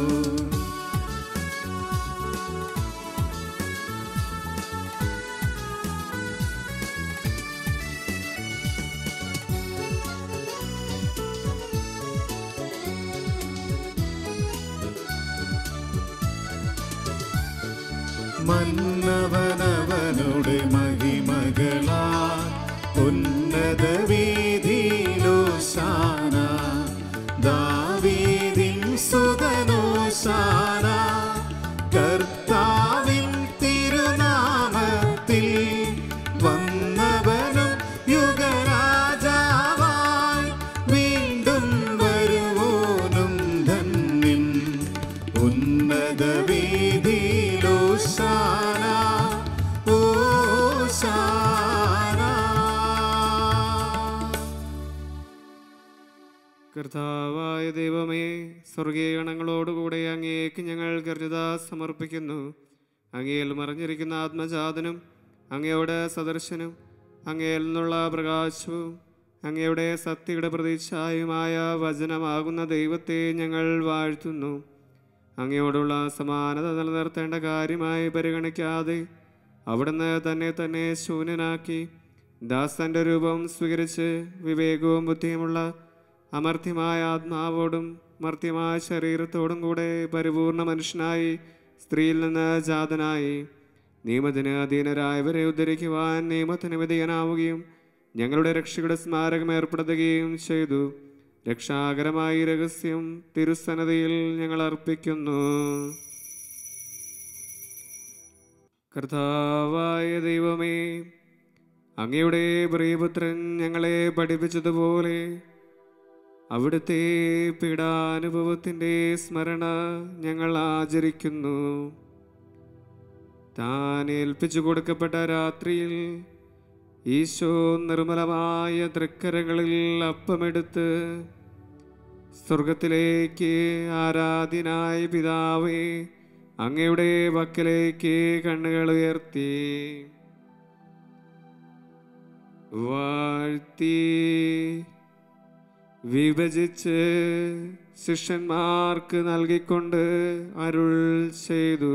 മന്നവനവനുടെ മഹിമകളാ ഉന്നത വീതിയിലോശാന ദാവീദിൻ സുതനോശാന കർത്താവിൻ തിരുനാമത്തിൽ വന്നവനും യുഗരാജാവായി വീണ്ടും വരുവോനും ധന്യൻ ഉന്നത വീതി കർത്താവായ ദൈവമേ സ്വർഗീയഗണങ്ങളോടുകൂടെ അങ്ങേക്ക് ഞങ്ങൾ കരുത സമർപ്പിക്കുന്നു അങ്ങയിൽ മറിഞ്ഞിരിക്കുന്ന ആത്മജാതനും അങ്ങയുടെ സദർശനും അങ്ങയിൽ നിന്നുള്ള പ്രകാശവും അങ്ങയുടെ സത്യയുടെ പ്രതീക്ഷായുമായ വചനമാകുന്ന ദൈവത്തെ ഞങ്ങൾ വാഴ്ത്തുന്നു അങ്ങയോടുള്ള സമാനത നിലനിർത്തേണ്ട കാര്യമായി പരിഗണിക്കാതെ അവിടുന്ന് തന്നെ തന്നെ ശൂന്യനാക്കി ദാസന്റെ രൂപം സ്വീകരിച്ച് വിവേകവും ബുദ്ധിയുമുള്ള അമർത്യമായ ആത്മാവോടും മർത്യമായ ശരീരത്തോടും കൂടെ പരിപൂർണ മനുഷ്യനായി സ്ത്രീയിൽ നിന്ന് ജാതനായി നിയമത്തിന് അധീനരായവരെ ഉദ്ധരിക്കുവാൻ നിയമത്തിന് വിധേയനാവുകയും ഞങ്ങളുടെ രക്ഷയുടെ സ്മാരകം ഏർപ്പെടുത്തുകയും ചെയ്തു രക്ഷാകരമായ ഈ രഹസ്യം തിരുസന്നതയിൽ ഞങ്ങൾ അർപ്പിക്കുന്നു കർത്താവായ ദൈവമേ അങ്ങയുടെ പ്രിയപുത്രൻ ഞങ്ങളെ പഠിപ്പിച്ചതുപോലെ അവിടുത്തെ പീഡാനുഭവത്തിൻ്റെ സ്മരണ ഞങ്ങൾ ആചരിക്കുന്നു താൻ ഏൽപ്പിച്ചു കൊടുക്കപ്പെട്ട രാത്രിയിൽ ഈശോ നിർമ്മലമായ തൃക്കരങ്ങളിൽ അപ്പമെടുത്ത് സ്വർഗത്തിലേക്ക് ആരാധ്യനായ പിതാവേ അങ്ങയുടെ പക്കലേക്ക് കണ്ണുകൾ ഉയർത്തി വാഴ്ത്തി വിഭജിച്ച് ശിഷ്യന്മാർക്ക് നൽകിക്കൊണ്ട് അരുൾ ചെയ്തു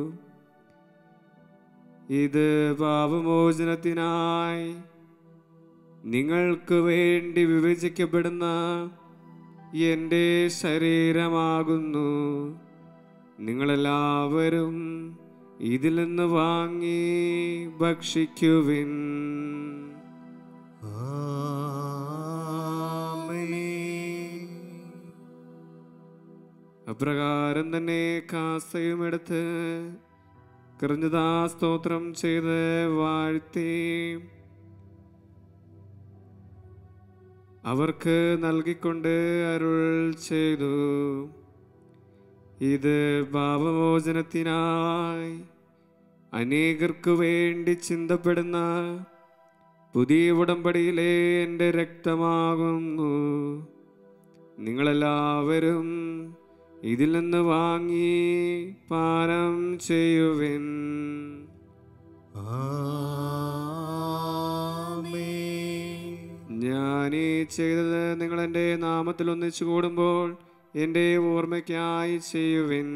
ഇത് പാപമോചനത്തിനായി നിങ്ങൾക്ക് വേണ്ടി വിഭജിക്കപ്പെടുന്ന എൻ്റെ ശരീരമാകുന്നു നിങ്ങളെല്ലാവരും ഇതിൽ നിന്ന് വാങ്ങി ഭക്ഷിക്കുവിൻ അപ്രകാരം തന്നെ കാസയും എടുത്ത് കൃഞ്ഞതാ സ്തോത്രം ചെയ്ത് വാഴ്ത്തി അവർക്ക് നൽകിക്കൊണ്ട് അരുൾ ചെയ്തു ഇത് പാപമോചനത്തിനായി അനേകർക്കു വേണ്ടി ചിന്തപ്പെടുന്ന പുതിയ ഉടമ്പടിയിലെ എൻ്റെ രക്തമാകുന്നു നിങ്ങളെല്ലാവരും ഇതിൽ നിന്ന് വാങ്ങി പാനം ചെയ്യുവിൻ ഞാനീ ചെയ്തത് നിങ്ങൾ എൻ്റെ നാമത്തിൽ ഒന്നിച്ചു കൂടുമ്പോൾ എൻ്റെ ഓർമ്മയ്ക്കായി ചെയ്യുവിൻ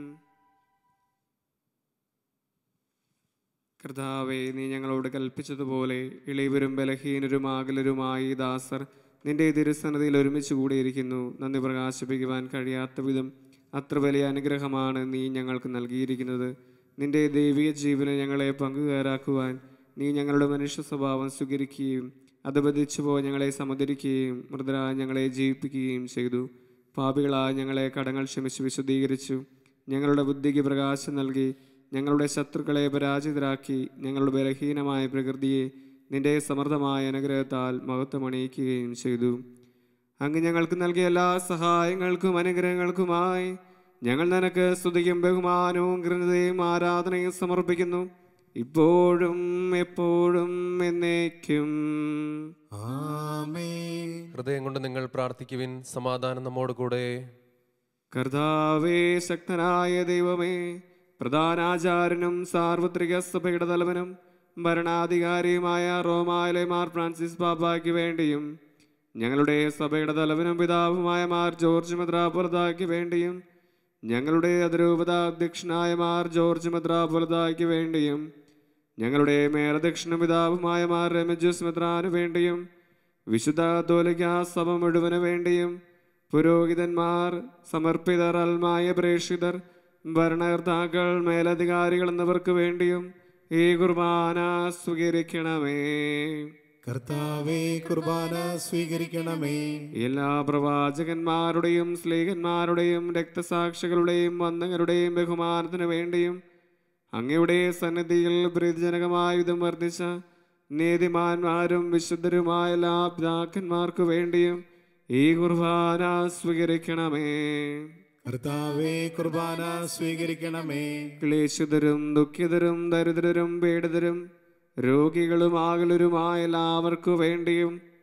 കർത്താവെ നീ ഞങ്ങളോട് കൽപ്പിച്ചതുപോലെ ഇളയവരും ബലഹീനരും ആകലരുമായി ഈ ദാസർ നിന്റെ തിരുസന്നതിയിൽ ഒരുമിച്ച് കൂടിയിരിക്കുന്നു നന്ദി പ്രകാശിപ്പിക്കുവാൻ കഴിയാത്ത വിധം അത്ര വലിയ അനുഗ്രഹമാണ് നീ ഞങ്ങൾക്ക് നൽകിയിരിക്കുന്നത് നിന്റെ ദൈവിക ജീവനെ ഞങ്ങളെ പങ്കുകാരാക്കുവാൻ നീ ഞങ്ങളുടെ മനുഷ്യ സ്വഭാവം സ്വീകരിക്കുകയും അധപതിച്ചു പോയി ഞങ്ങളെ സമുദ്രിക്കുകയും മൃതരായ ഞങ്ങളെ ജീവിപ്പിക്കുകയും ചെയ്തു പാപികളായ ഞങ്ങളെ കടങ്ങൾ ക്ഷമിച്ച് വിശദീകരിച്ചു ഞങ്ങളുടെ ബുദ്ധിക്ക് പ്രകാശം നൽകി ഞങ്ങളുടെ ശത്രുക്കളെ പരാജിതരാക്കി ഞങ്ങളുടെ ബലഹീനമായ പ്രകൃതിയെ നിന്റെ സമൃദ്ധമായ അനുഗ്രഹത്താൽ മഹത്വമണിയിക്കുകയും ചെയ്തു അങ്ങ് ഞങ്ങൾക്ക് നൽകിയ എല്ലാ സഹായങ്ങൾക്കും അനുഗ്രഹങ്ങൾക്കുമായി ഞങ്ങൾ നിനക്ക് സ്തുതിയും ബഹുമാനവും കൃതയും ആരാധനയും സമർപ്പിക്കുന്നു ഇപ്പോഴും എപ്പോഴും എന്നേക്കും ഹൃദയം കൊണ്ട് നിങ്ങൾ പ്രാർത്ഥിക്കുവിൻ സമാധാനം നമ്മോട് കൂടെ കർത്താവേ ശക്തനായ ദൈവമേ പ്രധാനാചാര്യനും സാർവത്രിക സഭയുടെ തലവനും ഭരണാധികാരിയുമായ റോമായിലെ മാർ ഫ്രാൻസിസ് പാപ്പായ്ക്ക് വേണ്ടിയും ഞങ്ങളുടെ സഭയുടെ തലവനും പിതാവുമായ മാർ ജോർജ് മെത്രാപുരതായ്ക്ക് വേണ്ടിയും ഞങ്ങളുടെ അതിരൂപത അധ്യക്ഷനായ മാർ ജോർജ് മെത്രാപുരതായ്ക്ക് വേണ്ടിയും ഞങ്ങളുടെ മേലധ്യക്ഷനും പിതാവുമായ മാർ രമജുസ് മെത്രാന് വേണ്ടിയും വിശുദ്ധ തോലിക സഭ മുഴുവന് വേണ്ടിയും പുരോഹിതന്മാർ സമർപ്പിതർ അൽമായ പ്രേക്ഷിതർ ഭരണകർത്താക്കൾ മേലധികാരികൾ എന്നിവർക്ക് വേണ്ടിയും ഈ കുർബാന സ്വീകരിക്കണമേ കർത്താവേ കുർബാന സ്വീകരിക്കണമേ എല്ലാ പ്രവാചകന്മാരുടെയും സ്ലീഹന്മാരുടെയും രക്തസാക്ഷികളുടെയും വന്ദങ്ങളുടെയും ബഹുമാനത്തിനു വേണ്ടിയും അങ്ങയുടെ സന്നിധിയിൽ പ്രീതിജനകമായ വിധം വർദ്ധിച്ച നീതിമാന്മാരും വിശുദ്ധരുമായ എല്ലാ പിതാക്കന്മാർക്കു വേണ്ടിയും ഈ കുർബാന സ്വീകരിക്കണമേ കർത്താവേ കുർബാന സ്വീകരിക്കണമേ ക്ലേശിതരും ദുഃഖിതരും ദരിദ്രരും പീഡിതരും രോഗികളും ആകലരുമായ എല്ലാവർക്കു വേണ്ടിയും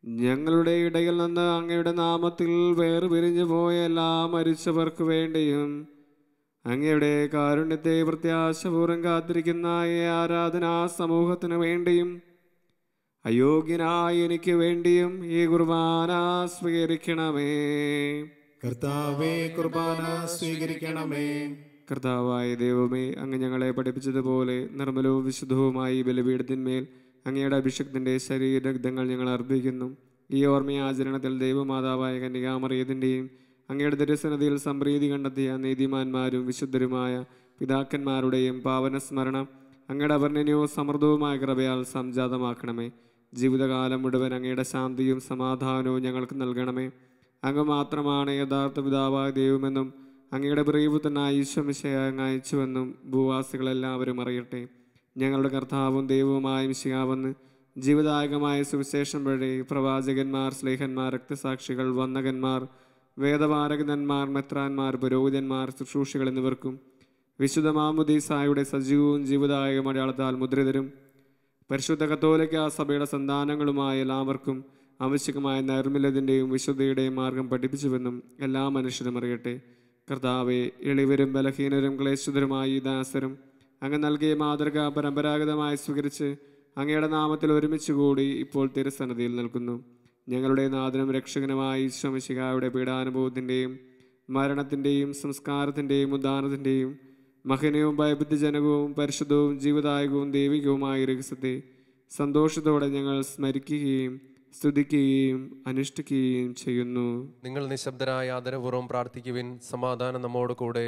ഞങ്ങളുടെ ഇടയിൽ നിന്ന് അങ്ങയുടെ നാമത്തിൽ വേർപിരിഞ്ഞു പോയ എല്ലാ മരിച്ചവർക്ക് വേണ്ടിയും അങ്ങയുടെ കാരുണ്യത്തെ പ്രത്യാശപൂർവ്വം കാത്തിരിക്കുന്ന ഈ ആരാധനാ സമൂഹത്തിന് വേണ്ടിയും അയോഗ്യനായ എനിക്ക് വേണ്ടിയും ഈ കുർബാന സ്വീകരിക്കണമേ കർത്താവേ കുർബാന സ്വീകരിക്കണമേ കർത്താവായ ദൈവമേ അങ്ങ് ഞങ്ങളെ പഠിപ്പിച്ചതുപോലെ നിർമ്മലവും വിശുദ്ധവുമായി ഈ ബലിപീഠത്തിന്മേൽ അങ്ങയുടെ അഭിഷക്തിൻ്റെ ശരീരരക്തങ്ങൾ ഞങ്ങൾ അർപ്പിക്കുന്നു ഈ ഓർമ്മയാചരണത്തിൽ ദൈവമാതാവായ കന്യകാമറിയത്തിൻ്റെയും അങ്ങയുടെ ദരിസനതയിൽ സംപ്രീതി കണ്ടെത്തിയ നീതിമാന്മാരും വിശുദ്ധരുമായ പിതാക്കന്മാരുടെയും പാവന സ്മരണം അങ്ങയുടെ അപർണനീയവും സമൃദ്ധവുമായ കൃപയാൽ സംജാതമാക്കണമേ ജീവിതകാലം മുഴുവൻ അങ്ങയുടെ ശാന്തിയും സമാധാനവും ഞങ്ങൾക്ക് നൽകണമേ അങ്ങ് മാത്രമാണ് യഥാർത്ഥ പിതാവായ ദൈവമെന്നും അങ്ങയുടെ പ്രിയപുത്രനായ ഈശ്വമിശയെ അങ്ങ് അയച്ചുവെന്നും ഭൂവാസികളെല്ലാവരും അറിയട്ടെ ഞങ്ങളുടെ കർത്താവും ദൈവവുമായ മിശികാവെന്ന് ജീവദായകമായ സുവിശേഷം വഴി പ്രവാചകന്മാർ സ്ലേഹന്മാർ രക്തസാക്ഷികൾ വന്നകന്മാർ വേദപാരകന്മാർ മെത്രാന്മാർ പുരോഹിതന്മാർ ശുശ്രൂഷികൾ എന്നിവർക്കും വിശുദ്ധ മാമുദീസായുടെ സജീവവും ജീവദായക അടയാളത്താൽ മുദ്രിതരും പരിശുദ്ധ കത്തോലിക്ക സഭയുടെ സന്താനങ്ങളുമായ എല്ലാവർക്കും ആവശ്യമായ നൈർമല്യത്തിൻ്റെയും വിശുദ്ധിയുടെയും മാർഗം പഠിപ്പിച്ചുവെന്നും എല്ലാ മനുഷ്യരും അറിയട്ടെ കർത്താവെ എളിവരും ബലഹീനരും ക്ലേശിതരുമായ ഈ ദാസരും അങ്ങ് നൽകിയ മാതൃക പരമ്പരാഗതമായി സ്വീകരിച്ച് അങ്ങയുടെ നാമത്തിൽ ഒരുമിച്ച് കൂടി ഇപ്പോൾ തിരുസന്നതിയിൽ നിൽക്കുന്നു ഞങ്ങളുടെ നാഥനും രക്ഷകനുമായ ഈശ്വമിശികായുടെ പീഡാനുഭവത്തിൻ്റെയും മരണത്തിൻ്റെയും സംസ്കാരത്തിൻ്റെയും ഉദാനത്തിൻ്റെയും മഹനീയവും ഭയബുദ്ധിജനകവും പരിശുദ്ധവും ജീവദായകവും ദൈവികവുമായ രഹസ്യത്തെ സന്തോഷത്തോടെ ഞങ്ങൾ സ്മരിക്കുകയും സ്തുതിക്കുകയും അനുഷ്ഠിക്കുകയും ചെയ്യുന്നു നിങ്ങൾ നിശബ്ദരായ ആദരപൂർവ്വം പ്രാർത്ഥിക്കുവിൻ സമാധാനം നമ്മോട് കൂടെ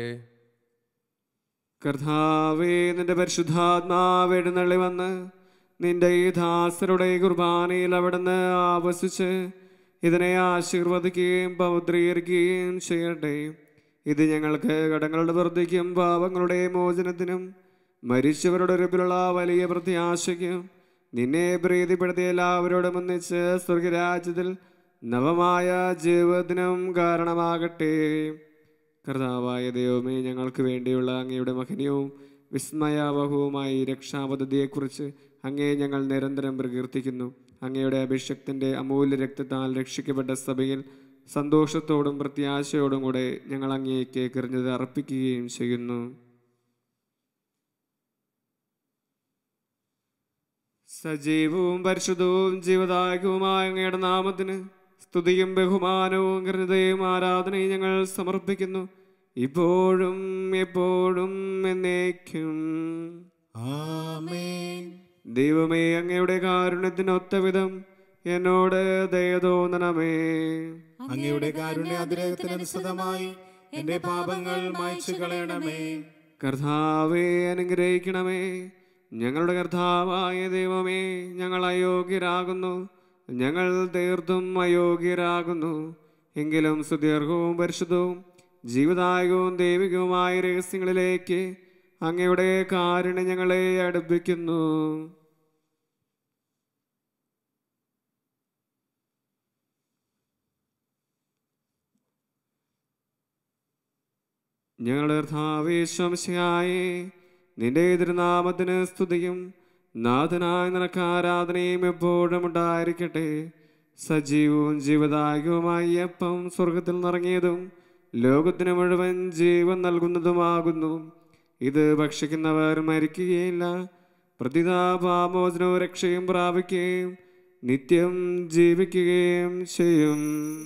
കർത്താവേ നിന്റെ പരിശുദ്ധാത്മാവ് എഴുന്നള്ളി വന്ന് നിന്റെ ഈ ദാസരുടെ കുർബാനയിൽ അവിടുന്ന് ആവസിച്ച് ഇതിനെ ആശീർവദിക്കുകയും പൗത്രീകരിക്കുകയും ചെയ്യട്ടെ ഇത് ഞങ്ങൾക്ക് കടങ്ങളുടെ വൃദ്ധിക്കും പാപങ്ങളുടെ മോചനത്തിനും മരിച്ചവരുടെ ഉറപ്പിലുള്ള വലിയ പ്രത്യാശയ്ക്കും നിന്നെ പ്രീതിപ്പെടുത്തിയ എല്ലാവരോടും ഒന്നിച്ച് സ്വർഗരാജ്യത്തിൽ നവമായ ജീവിതത്തിനും കാരണമാകട്ടെ കർത്താവായ ദൈവമേ ഞങ്ങൾക്ക് വേണ്ടിയുള്ള അങ്ങയുടെ മഹനീയവും വിസ്മയാവഹവുമായ ഈ രക്ഷാപദ്ധതിയെക്കുറിച്ച് അങ്ങേ ഞങ്ങൾ നിരന്തരം പ്രകീർത്തിക്കുന്നു അങ്ങയുടെ അഭിഷക്തിൻ്റെ അമൂല്യ രക്തത്താൽ രക്ഷിക്കപ്പെട്ട സഭയിൽ സന്തോഷത്തോടും പ്രത്യാശയോടും കൂടെ ഞങ്ങൾ അങ്ങേക്ക് എറിഞ്ഞത് അർപ്പിക്കുകയും ചെയ്യുന്നു സജീവവും പരിശുദ്ധവും ജീവദായകവുമായ അങ്ങയുടെ നാമത്തിന് സ്തുതിയും ബഹുമാനവും കരുതയും ആരാധനയും ഞങ്ങൾ സമർപ്പിക്കുന്നു ഇപ്പോഴും എപ്പോഴും എന്നേക്കും ആമേൻ ദൈവമേ അങ്ങയുടെ കാരുണ്യത്തിനൊത്ത വിധം എന്നോട് ദയ തോന്നണമേ അങ്ങയുടെ കാരുണ്യ അതിരകത്തിനനുസൃതമായി എന്റെ പാപങ്ങൾ മായ്ച്ചു കളയണമേ കർത്താവെ അനുഗ്രഹിക്കണമേ ഞങ്ങളുടെ കർത്താവായ ദൈവമേ ഞങ്ങൾ അയോഗ്യരാകുന്നു ഞങ്ങൾ തീർത്തും അയോഗ്യരാകുന്നു എങ്കിലും സുദീർഘവും പരിശുദ്ധവും ജീവദായകവും ദൈവികവുമായ രഹസ്യങ്ങളിലേക്ക് അങ്ങയുടെ കാരുണ്യം ഞങ്ങളെ അടുപ്പിക്കുന്നു ഞങ്ങളുടെ കർത്താവേശംശയായേ നിന്റെ തിരുനാമത്തിന് സ്തുതിയും നാഥനായ നിനക്ക് ആരാധനയും എപ്പോഴും ഉണ്ടായിരിക്കട്ടെ സജീവവും ജീവദായകവുമായി അപ്പം സ്വർഗത്തിൽ നിറങ്ങിയതും ലോകത്തിന് മുഴുവൻ ജീവൻ നൽകുന്നതുമാകുന്നു ഇത് ഭക്ഷിക്കുന്നവർ മരിക്കുകയില്ല പ്രതിതാപാമോചനവും രക്ഷയും പ്രാപിക്കുകയും നിത്യം ജീവിക്കുകയും ചെയ്യും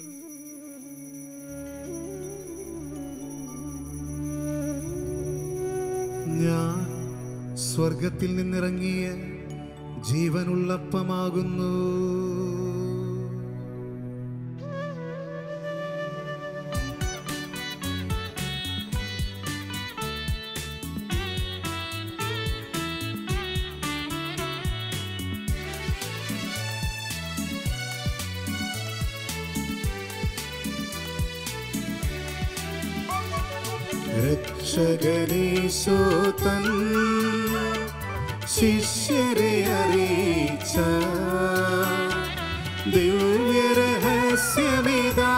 ഞാൻ സ്വർഗത്തിൽ നിന്നിറങ്ങിയ ജീവനുള്ളപ്പമാകുന്നു രക്ഷകനീശോതൻ ശിഷ്യരെ അറിയിച്ച ദിവ്യരഹസ്യമിതാ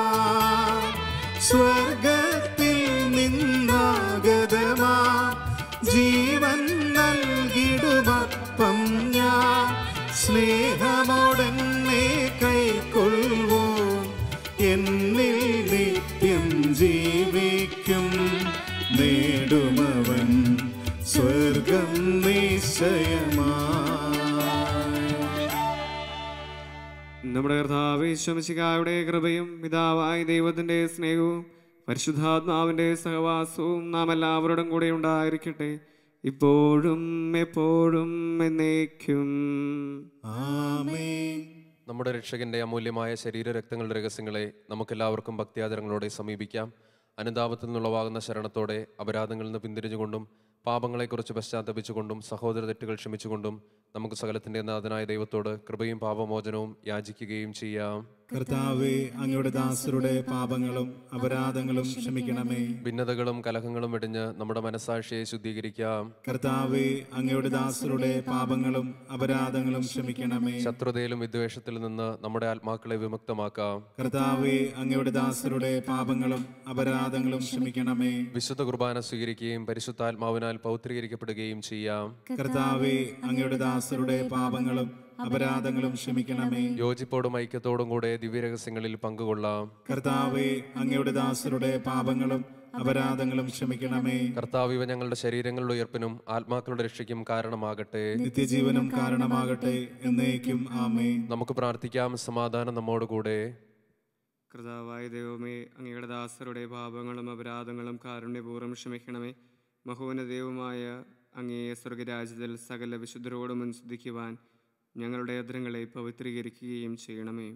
സ്വർഗത്തിൽ നിന്നാഗതമാ ജീവൻ നൽകിടുമപ്പം ഞാൻ സ്നേഹമോടെന്നെ കൈ നമ്മുടെ കർത്താവ് ശംശികായുടെ കൃപയും പിതാവായ ദൈവത്തിന്റെ സ്നേഹവും പരിശുദ്ധാത്മാവിന്റെ സഹവാസവും നാം എല്ലാവരോടും കൂടെ ഉണ്ടായിരിക്കട്ടെ ഇപ്പോഴും എപ്പോഴും എന്നേക്കും ആമേൻ നമ്മുടെ രക്ഷകന്റെ അമൂല്യമായ ശരീര രക്തങ്ങളുടെ രഹസ്യങ്ങളെ നമുക്കെല്ലാവർക്കും ഭക്തിയാദരങ്ങളോടെ സമീപിക്കാം അനുതാപത്തിൽ നിന്നുളവാകുന്ന ശരണത്തോടെ അപരാധങ്ങളിൽ നിന്ന് പിന്തിരിഞ്ഞുകൊണ്ടും പാപങ്ങളെക്കുറിച്ച് പശ്ചാത്തപിച്ചുകൊണ്ടും സഹോദര തെറ്റുകൾ ക്ഷമിച്ചുകൊണ്ടും നമുക്ക് സകലത്തിൻ്റെ നാഥനായ ദൈവത്തോട് കൃപയും പാപമോചനവും യാചിക്കുകയും ചെയ്യാം കർത്താവെ അങ്ങയുടെ ദാസരുടെ പാപങ്ങളും അപരാധങ്ങളും ക്ഷമിക്കണമേ ഭിന്നതകളും കലഹങ്ങളും വെടിഞ്ഞ് നമ്മുടെ മനസാക്ഷിയെ ശുദ്ധീകരിക്കാം കർത്താവെ അങ്ങയുടെ ദാസരുടെ പാപങ്ങളും അപരാധങ്ങളും ക്ഷമിക്കണമേ ശത്രുതയിലും വിദ്വേഷത്തിൽ നിന്ന് നമ്മുടെ ആത്മാക്കളെ വിമുക്തമാക്കാം കർത്താവെ അങ്ങയുടെ ദാസരുടെ പാപങ്ങളും അപരാധങ്ങളും ക്ഷമിക്കണമേ വിശുദ്ധ കുർബാന സ്വീകരിക്കുകയും പരിശുദ്ധാത്മാവിനാൽ പൗത്രീകരിക്കപ്പെടുകയും ചെയ്യാം കർത്താവെ അങ്ങയുടെ ദാസരുടെ പാപങ്ങളും അപരാധങ്ങളും ക്ഷമിക്കണമേ യോജിപ്പോടും ഐക്യത്തോടും കൂടെ ദിവ്യരഹസ്യങ്ങളിൽ പങ്കുകൊള്ളാം കർത്താവെ അങ്ങയുടെ ദാസരുടെ പാപങ്ങളും അപരാധങ്ങളും ക്ഷമിക്കണമേ കർത്താവ് ഇവ ഞങ്ങളുടെ ശരീരങ്ങളുടെ ഉയർപ്പിനും ആത്മാക്കളുടെ രക്ഷയ്ക്കും കാരണമാകട്ടെ നിത്യജീവനും കാരണമാകട്ടെ എന്നേക്കും ആമേ നമുക്ക് പ്രാർത്ഥിക്കാം സമാധാനം നമ്മോടുകൂടെ കർത്താവായ ദൈവമേ അങ്ങയുടെ ദാസരുടെ പാപങ്ങളും അപരാധങ്ങളും കാരുണ്യപൂർവ്വം ക്ഷമിക്കണമേ മഹോന്നതയുമായ അങ്ങേ സ്വർഗരാജ്യത്തിൽ സകല വിശുദ്ധരോടും അനുസ്തുതിക്കുവാൻ ഞങ്ങളുടെ അദ്രങ്ങളെ പവിത്രീകരിക്കുകയും ചെയ്യണമേ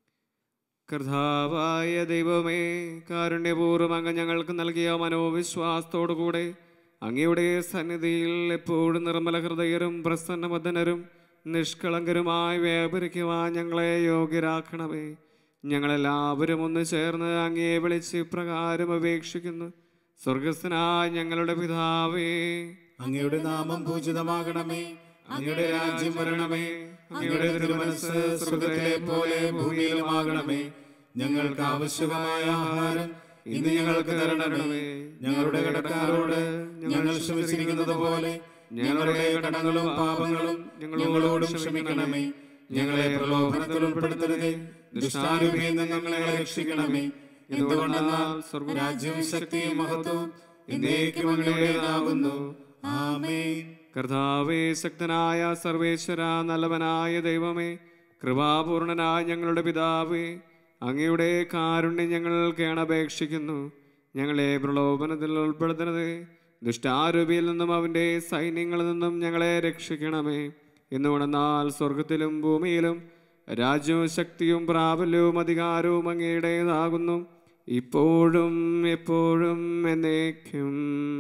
കർത്താവായ ദൈവമേ കാരുണ്യപൂർവ്വം അങ്ങ് ഞങ്ങൾക്ക് നൽകിയ മനോവിശ്വാസത്തോടുകൂടെ അങ്ങയുടെ സന്നിധിയിൽ എപ്പോഴും നിർമ്മല ഹൃദയരും പ്രസന്നമദനരും നിഷ്കളങ്കരുമായി വ്യാപരിക്കുവാൻ ഞങ്ങളെ യോഗ്യരാക്കണമേ ഞങ്ങളെല്ലാവരും ഒന്ന് ചേർന്ന് അങ്ങയെ വിളിച്ച് ഇപ്രകാരം അപേക്ഷിക്കുന്നു സ്വർഗസ്ഥനായ ഞങ്ങളുടെ പിതാവേ അങ്ങയുടെ നാമം പൂജിതമാകണമേ അങ്ങയുടെ രാജ്യം വരണമേ അങ്ങയുടെ തിരുമനസ് സ്വർഗത്തിലെ പോലെ ഭൂമിയിലുമാകണമേ ഞങ്ങൾക്ക് ആവശ്യമായ ആഹാരം ഇന്ന് ഞങ്ങൾക്ക് തരണമേ ഞങ്ങളുടെ കടക്കാരോട് ഞങ്ങൾ ക്ഷമിച്ചിരിക്കുന്നത് പോലെ ഞങ്ങളുടെ കടങ്ങളും പാപങ്ങളും ഞങ്ങളോടും ക്ഷമിക്കണമേ ഞങ്ങളെ പ്രലോഭനത്തിൽ ഉൾപ്പെടുത്തരുതേ ദുഷ്ടാരൂപിയിൽ നിന്ന് ഞങ്ങളെ രക്ഷിക്കണമേ എന്തുകൊണ്ടെന്നാൽ സ്വർഗരാജ്യവും ശക്തിയും മഹത്വവും എന്നേക്കും അങ്ങയുടേതാകുന്നു ആമേൻ കർത്താവേ ശക്തനായ സർവേശ്വര നല്ലവനായ ദൈവമേ കൃപാപൂർണനായ ഞങ്ങളുടെ പിതാവേ അങ്ങയുടെ കാരുണ്യം ഞങ്ങൾ കേണപേക്ഷിക്കുന്നു ഞങ്ങളെ പ്രലോഭനത്തിൽ ഉൾപ്പെടുത്തരുത് ദുഷ്ടാരൂപിയിൽ നിന്നും അവൻ്റെ സൈന്യങ്ങളിൽ നിന്നും ഞങ്ങളെ രക്ഷിക്കണമേ എന്നുകൊണ്ടെന്നാൽ സ്വർഗത്തിലും ഭൂമിയിലും രാജ്യവും ശക്തിയും പ്രാബല്യവും അധികാരവും അങ്ങയുടേതാകുന്നു ഇപ്പോഴും എപ്പോഴും എന്നേക്കും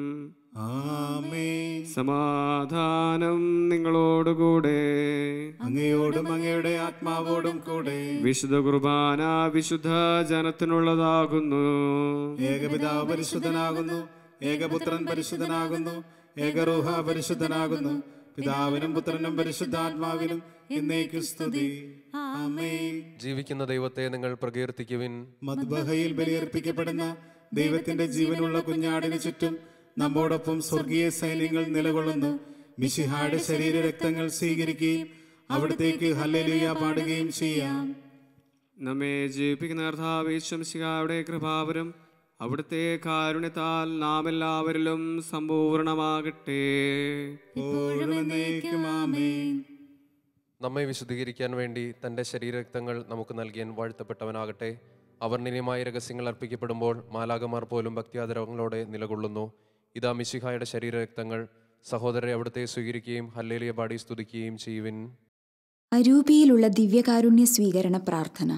ആമേൻ സമാധാനം നിങ്ങളോടുകൂടെ അങ്ങയോടും അങ്ങയുടെ ആത്മാവോടും കൂടെ വിശുദ്ധ കുർബാന വിശുദ്ധ ജനത്തിനുള്ളതാകുന്നു ഏകപിതാവ് പരിശുദ്ധനാകുന്നു ഏകപുത്രൻ പരിശുദ്ധനാകുന്നു ഏകറൂഹ പരിശുദ്ധനാകുന്നു പിതാവിനും പുത്രനും പരിശുദ്ധാത്മാവിനും എന്നേക്കും സ്തുതി ആമേൻ ജീവിക്കുന്ന ദൈവത്തെ നിങ്ങൾ പ്രകീർത്തിക്കുവിൻ മദ്ബഹയിൽ ബലിയർപ്പിക്കപ്പെടുന്ന ദൈവത്തിന്റെ ജീവനുള്ള കുഞ്ഞാടിന് ചുറ്റും നമ്മോടൊപ്പം സ്വർഗീയ സൈന്യങ്ങൾ നിലകൊള്ളുന്നു മിശിഹായുടെ ശരീര രക്തങ്ങൾ സ്വീകരിക്കുകയും അവിടത്തേക്ക് ഹല്ലേലൂയ പാടുകയും ചെയ്യാം നമ്മെ ജീവിപ്പിക്കുന്ന കർത്താവേശംശികായുടെ കൃപാവരം അവിടുത്തെ കാരുണ്യത്താൽ നാം എല്ലാവരിലും സമ്പൂർണമാകട്ടെ ഇപ്പോഴും എന്നേക്കും ആമേൻ നമ്മെ വിശുദ്ധീകരിക്കാൻ വേണ്ടി തൻ്റെ ശരീരരക്തങ്ങൾ നമുക്ക് നൽകിയാൻ വാഴ്ത്തപ്പെട്ടവനാകട്ടെ അവർണ്ണനീയമായ രഹസ്യങ്ങൾ അർപ്പിക്കപ്പെടുമ്പോൾ മാലാകമാർ പോലും ഭക്തിയാദരവങ്ങളോടെ നിലകൊള്ളുന്നു ഇതാ മിശിഹായുടെ ശരീരരക്തങ്ങൾ സഹോദരരെ അവിടുത്തെ സ്വീകരിക്കുകയും ഹല്ലേലിയ പാടി സ്തുതിക്കുകയും ചെയ്യുവിൻ അരൂപിയിലുള്ള ദിവ്യകാരുണ്യ സ്വീകരണ പ്രാർത്ഥന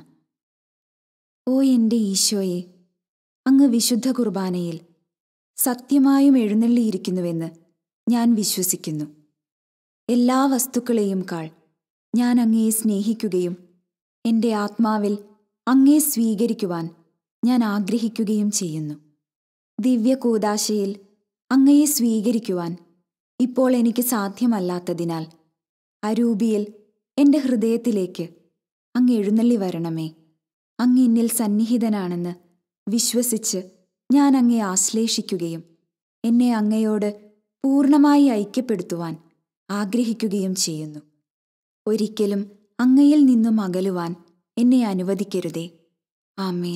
ഓ എൻ്റെ ഈശോയെ അങ്ങ് വിശുദ്ധ കുർബാനയിൽ സത്യമായും എഴുന്നള്ളിയിരിക്കുന്നുവെന്ന് ഞാൻ വിശ്വസിക്കുന്നു എല്ലാ വസ്തുക്കളെയും കാൾ ഞാൻ അങ്ങയെ സ്നേഹിക്കുകയും എൻ്റെ ആത്മാവിൽ അങ്ങയെ സ്വീകരിക്കുവാൻ ഞാൻ ആഗ്രഹിക്കുകയും ചെയ്യുന്നു ദിവ്യ കൂദാശയിൽ അങ്ങയെ സ്വീകരിക്കുവാൻ ഇപ്പോൾ എനിക്ക് സാധ്യമല്ലാത്തതിനാൽ അരൂപിയിൽ എൻ്റെ ഹൃദയത്തിലേക്ക് അങ്ങ് എഴുന്നള്ളി വരണമേ അങ്ങ് എന്നിൽ സന്നിഹിതനാണെന്ന് വിശ്വസിച്ച് ഞാൻ അങ്ങയെ ആശ്ലേഷിക്കുകയും എന്നെ അങ്ങയോട് പൂർണ്ണമായി ഐക്യപ്പെടുത്തുവാൻ ആഗ്രഹിക്കുകയും ചെയ്യുന്നു ഒരിക്കലും അങ്ങയിൽ നിന്നും അകലുവാൻ എന്നെ അനുവദിക്കരുതേ ആമേൻ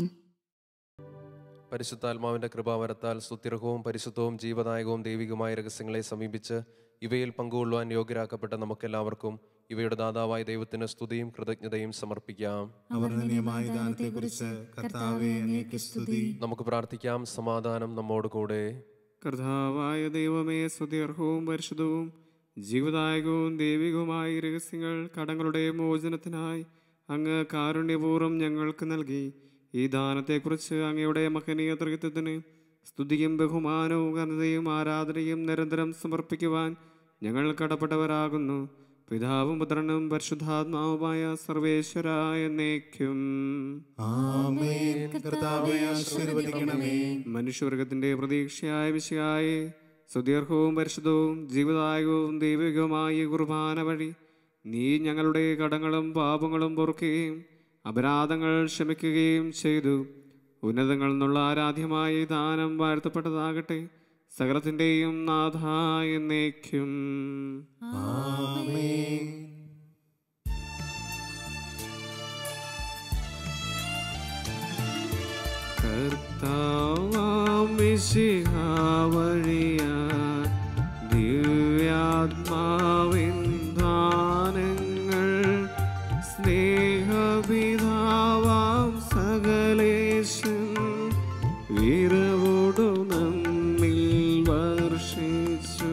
പരിശുദ്ധാത്മാവിന്റെ കൃപാവരത്താൽ സുത്യർഹവും പരിശുദ്ധവും ജീവദായകവും ദൈവികമായ രഹസ്യങ്ങളെ സമീപിച്ച് ഇവയിൽ പങ്കുകൊള്ളുവാൻ യോഗ്യരാക്കപ്പെട്ട നമുക്കെല്ലാവർക്കും ഇവയുടെ ദാതാവായ ദൈവത്തിന് സ്തുതിയും കൃതജ്ഞതയും സമർപ്പിക്കാം അവർണ്ണനീയമായ ദാനത്തെക്കുറിച്ച് കർത്താവെ അങ്ങേക്ക് സ്തുതി നമുക്ക് പ്രാർത്ഥിക്കാം സമാധാനം നമ്മോട് കൂടെ കർത്താവായ ദൈവമേ സ്തുതിയർഹവും പരിശുദ്ധവും ജീവദായകവും ദൈവികവുമായ ഈ രഹസ്യങ്ങൾ കടങ്ങളുടെ മോചനത്തിനായി അങ്ങ് കാരുണ്യപൂർവ്വം ഞങ്ങൾക്ക് നൽകി ഈ ദാനത്തെക്കുറിച്ച് അങ്ങയുടെ മഹനീയ തൃത്വത്തിന് സ്തുതിയും ബഹുമാനവും ഘനതയും ആരാധനയും നിരന്തരം സമർപ്പിക്കുവാൻ ഞങ്ങൾ കടപ്പെട്ടവരാകുന്നു പിതാവും പുത്രനും പരിശുദ്ധാത്മാവുമായ സർവേശ്വരായ എന്നേക്കും ആമേൻ കർത്താവെ ആശീർവദിക്കണമേ മനുഷ്യവർഗത്തിന്റെ പ്രതീക്ഷയായ വിഷയായി സുദീർഘവും പരിശുദ്ധവും ജീവദായകവും ദൈവികവുമായ ഈ കുർബാന വഴി നീ ഞങ്ങളുടെ കടങ്ങളും പാപങ്ങളും പൊറുക്കുകയും അപരാധങ്ങൾ ക്ഷമിക്കുകയും ചെയ്തു ഉന്നതങ്ങളിൽ നിന്നുള്ള ആരാധ്യമായ ഈ ദാനം വാഴ്ത്തപ്പെട്ടതാകട്ടെ സകലത്തിൻ്റെയും നാഥായ എന്നേക്കും ആമേൻ കർത്താവാം മിശിഹാ വഴിയാൻ ദിവ്യാത്മാവിൻ ദാനങ്ങൾ സ്നേഹപിതാവാം സകലേശൻ വീരവോടു നമ്മിൽ വർഷിച്ചു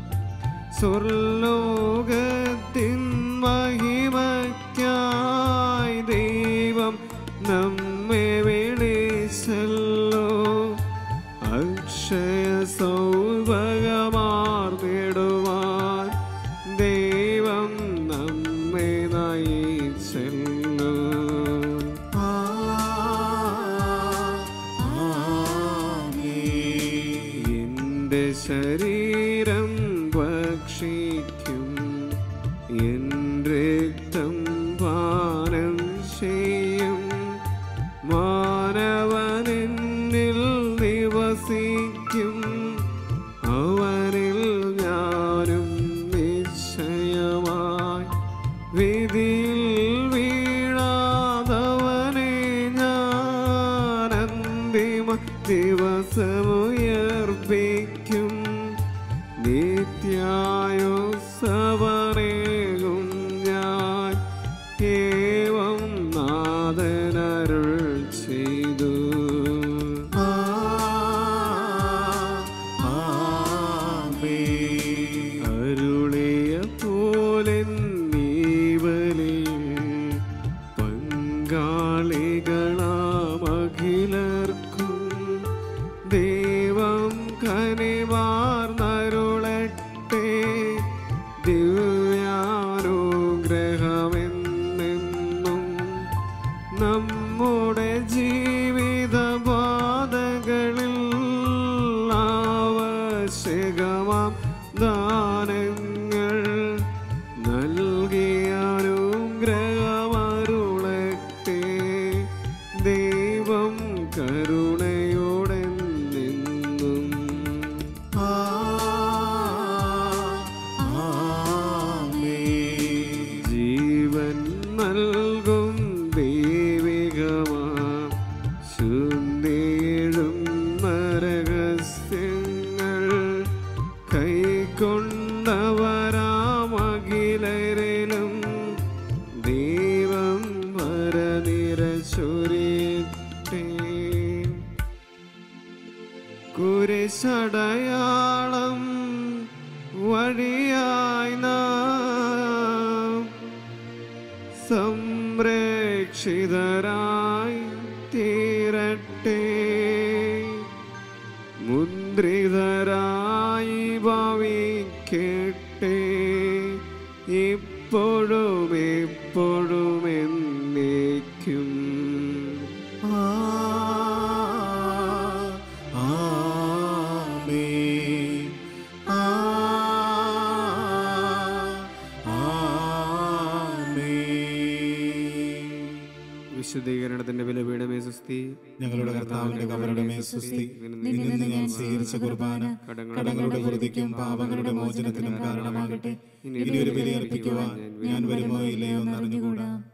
സ്വർലോകത്തിൻ മഹിമയ്ക്കായി ദൈവം നമ്മെ വിളിച്ചല്ലോ അക്ഷയ സൗഭഗമാർന്നിടുവാൻ ദൈവം നമ്മെ നയിച്ചല്ലോ എന്റെ ശരീരം ഭക്ഷിക്കും എൻ രക്തം പാനം ചെയ്യും മാനവനെന്നിൽ നിവസിക്കും അവനിൽ ഞാനും നിശ്ചയമായി വിധിയിൽ വീഴാതവനെ ഞാൻ അന്തിമ ദിവസമുയർപ്പിക്കും നിത്യായുസവനേകും ഞാൻ ഏവം നാഥനരുൾ ചെയ്തു അരുളിയ പോലെ നീവലിൽ പങ്കാളികളാമഖിലർക്കും ദൈവം കനിവാർന്നരുളട്ടെ ദിവ്യാനുഗ്രഹമെന്നെന്നും നമ്മുടെ ജീവിത ബാധകളിൽ ആവശ്യകമാം ദാനങ്ങൾ നൽകിയാനുഗ്രഹമരുളട്ടെ ദൈവം കരുണയോടെ നിന്നും ജീവൻ നൽകും ദൈവികമാ ശുദ്ധിയിടും രഹസ്യങ്ങൾ കൈക്കൊണ്ടവരാമഖിലരിലും ദൈവം വരനിരശുരിട്ടേ കുരിശടയാളം വഴിയായി നാം സംരക്ഷിതരായി തീരട്ടെ മുദ്രിതരായി ഭവിക്കട്ടെ ഇപ്പോഴും എപ്പോഴും എന്നേക്കും ആമേൻ ആമേൻ വിശുദ്ധീകരണത്തിന്റെ വിലപീഠമേ സുസ്തി ഞങ്ങളുടെ കർത്താവിന്റെ കബറുടെ മേസ്വസ്തി നിന്നിൽ നിന്ന് ഞാൻ സ്വീകരിച്ച കുർബാന കടങ്ങളുടെ വൃതിക്കും പാപങ്ങളുടെ മോചനത്തിനും കാരണമാകട്ടെ ഇനി ഒരു ബലി അർപ്പിക്കുവാൻ ഞാൻ വരുമോ ഇല്ലയോ എന്നറിഞ്ഞുകൂടാ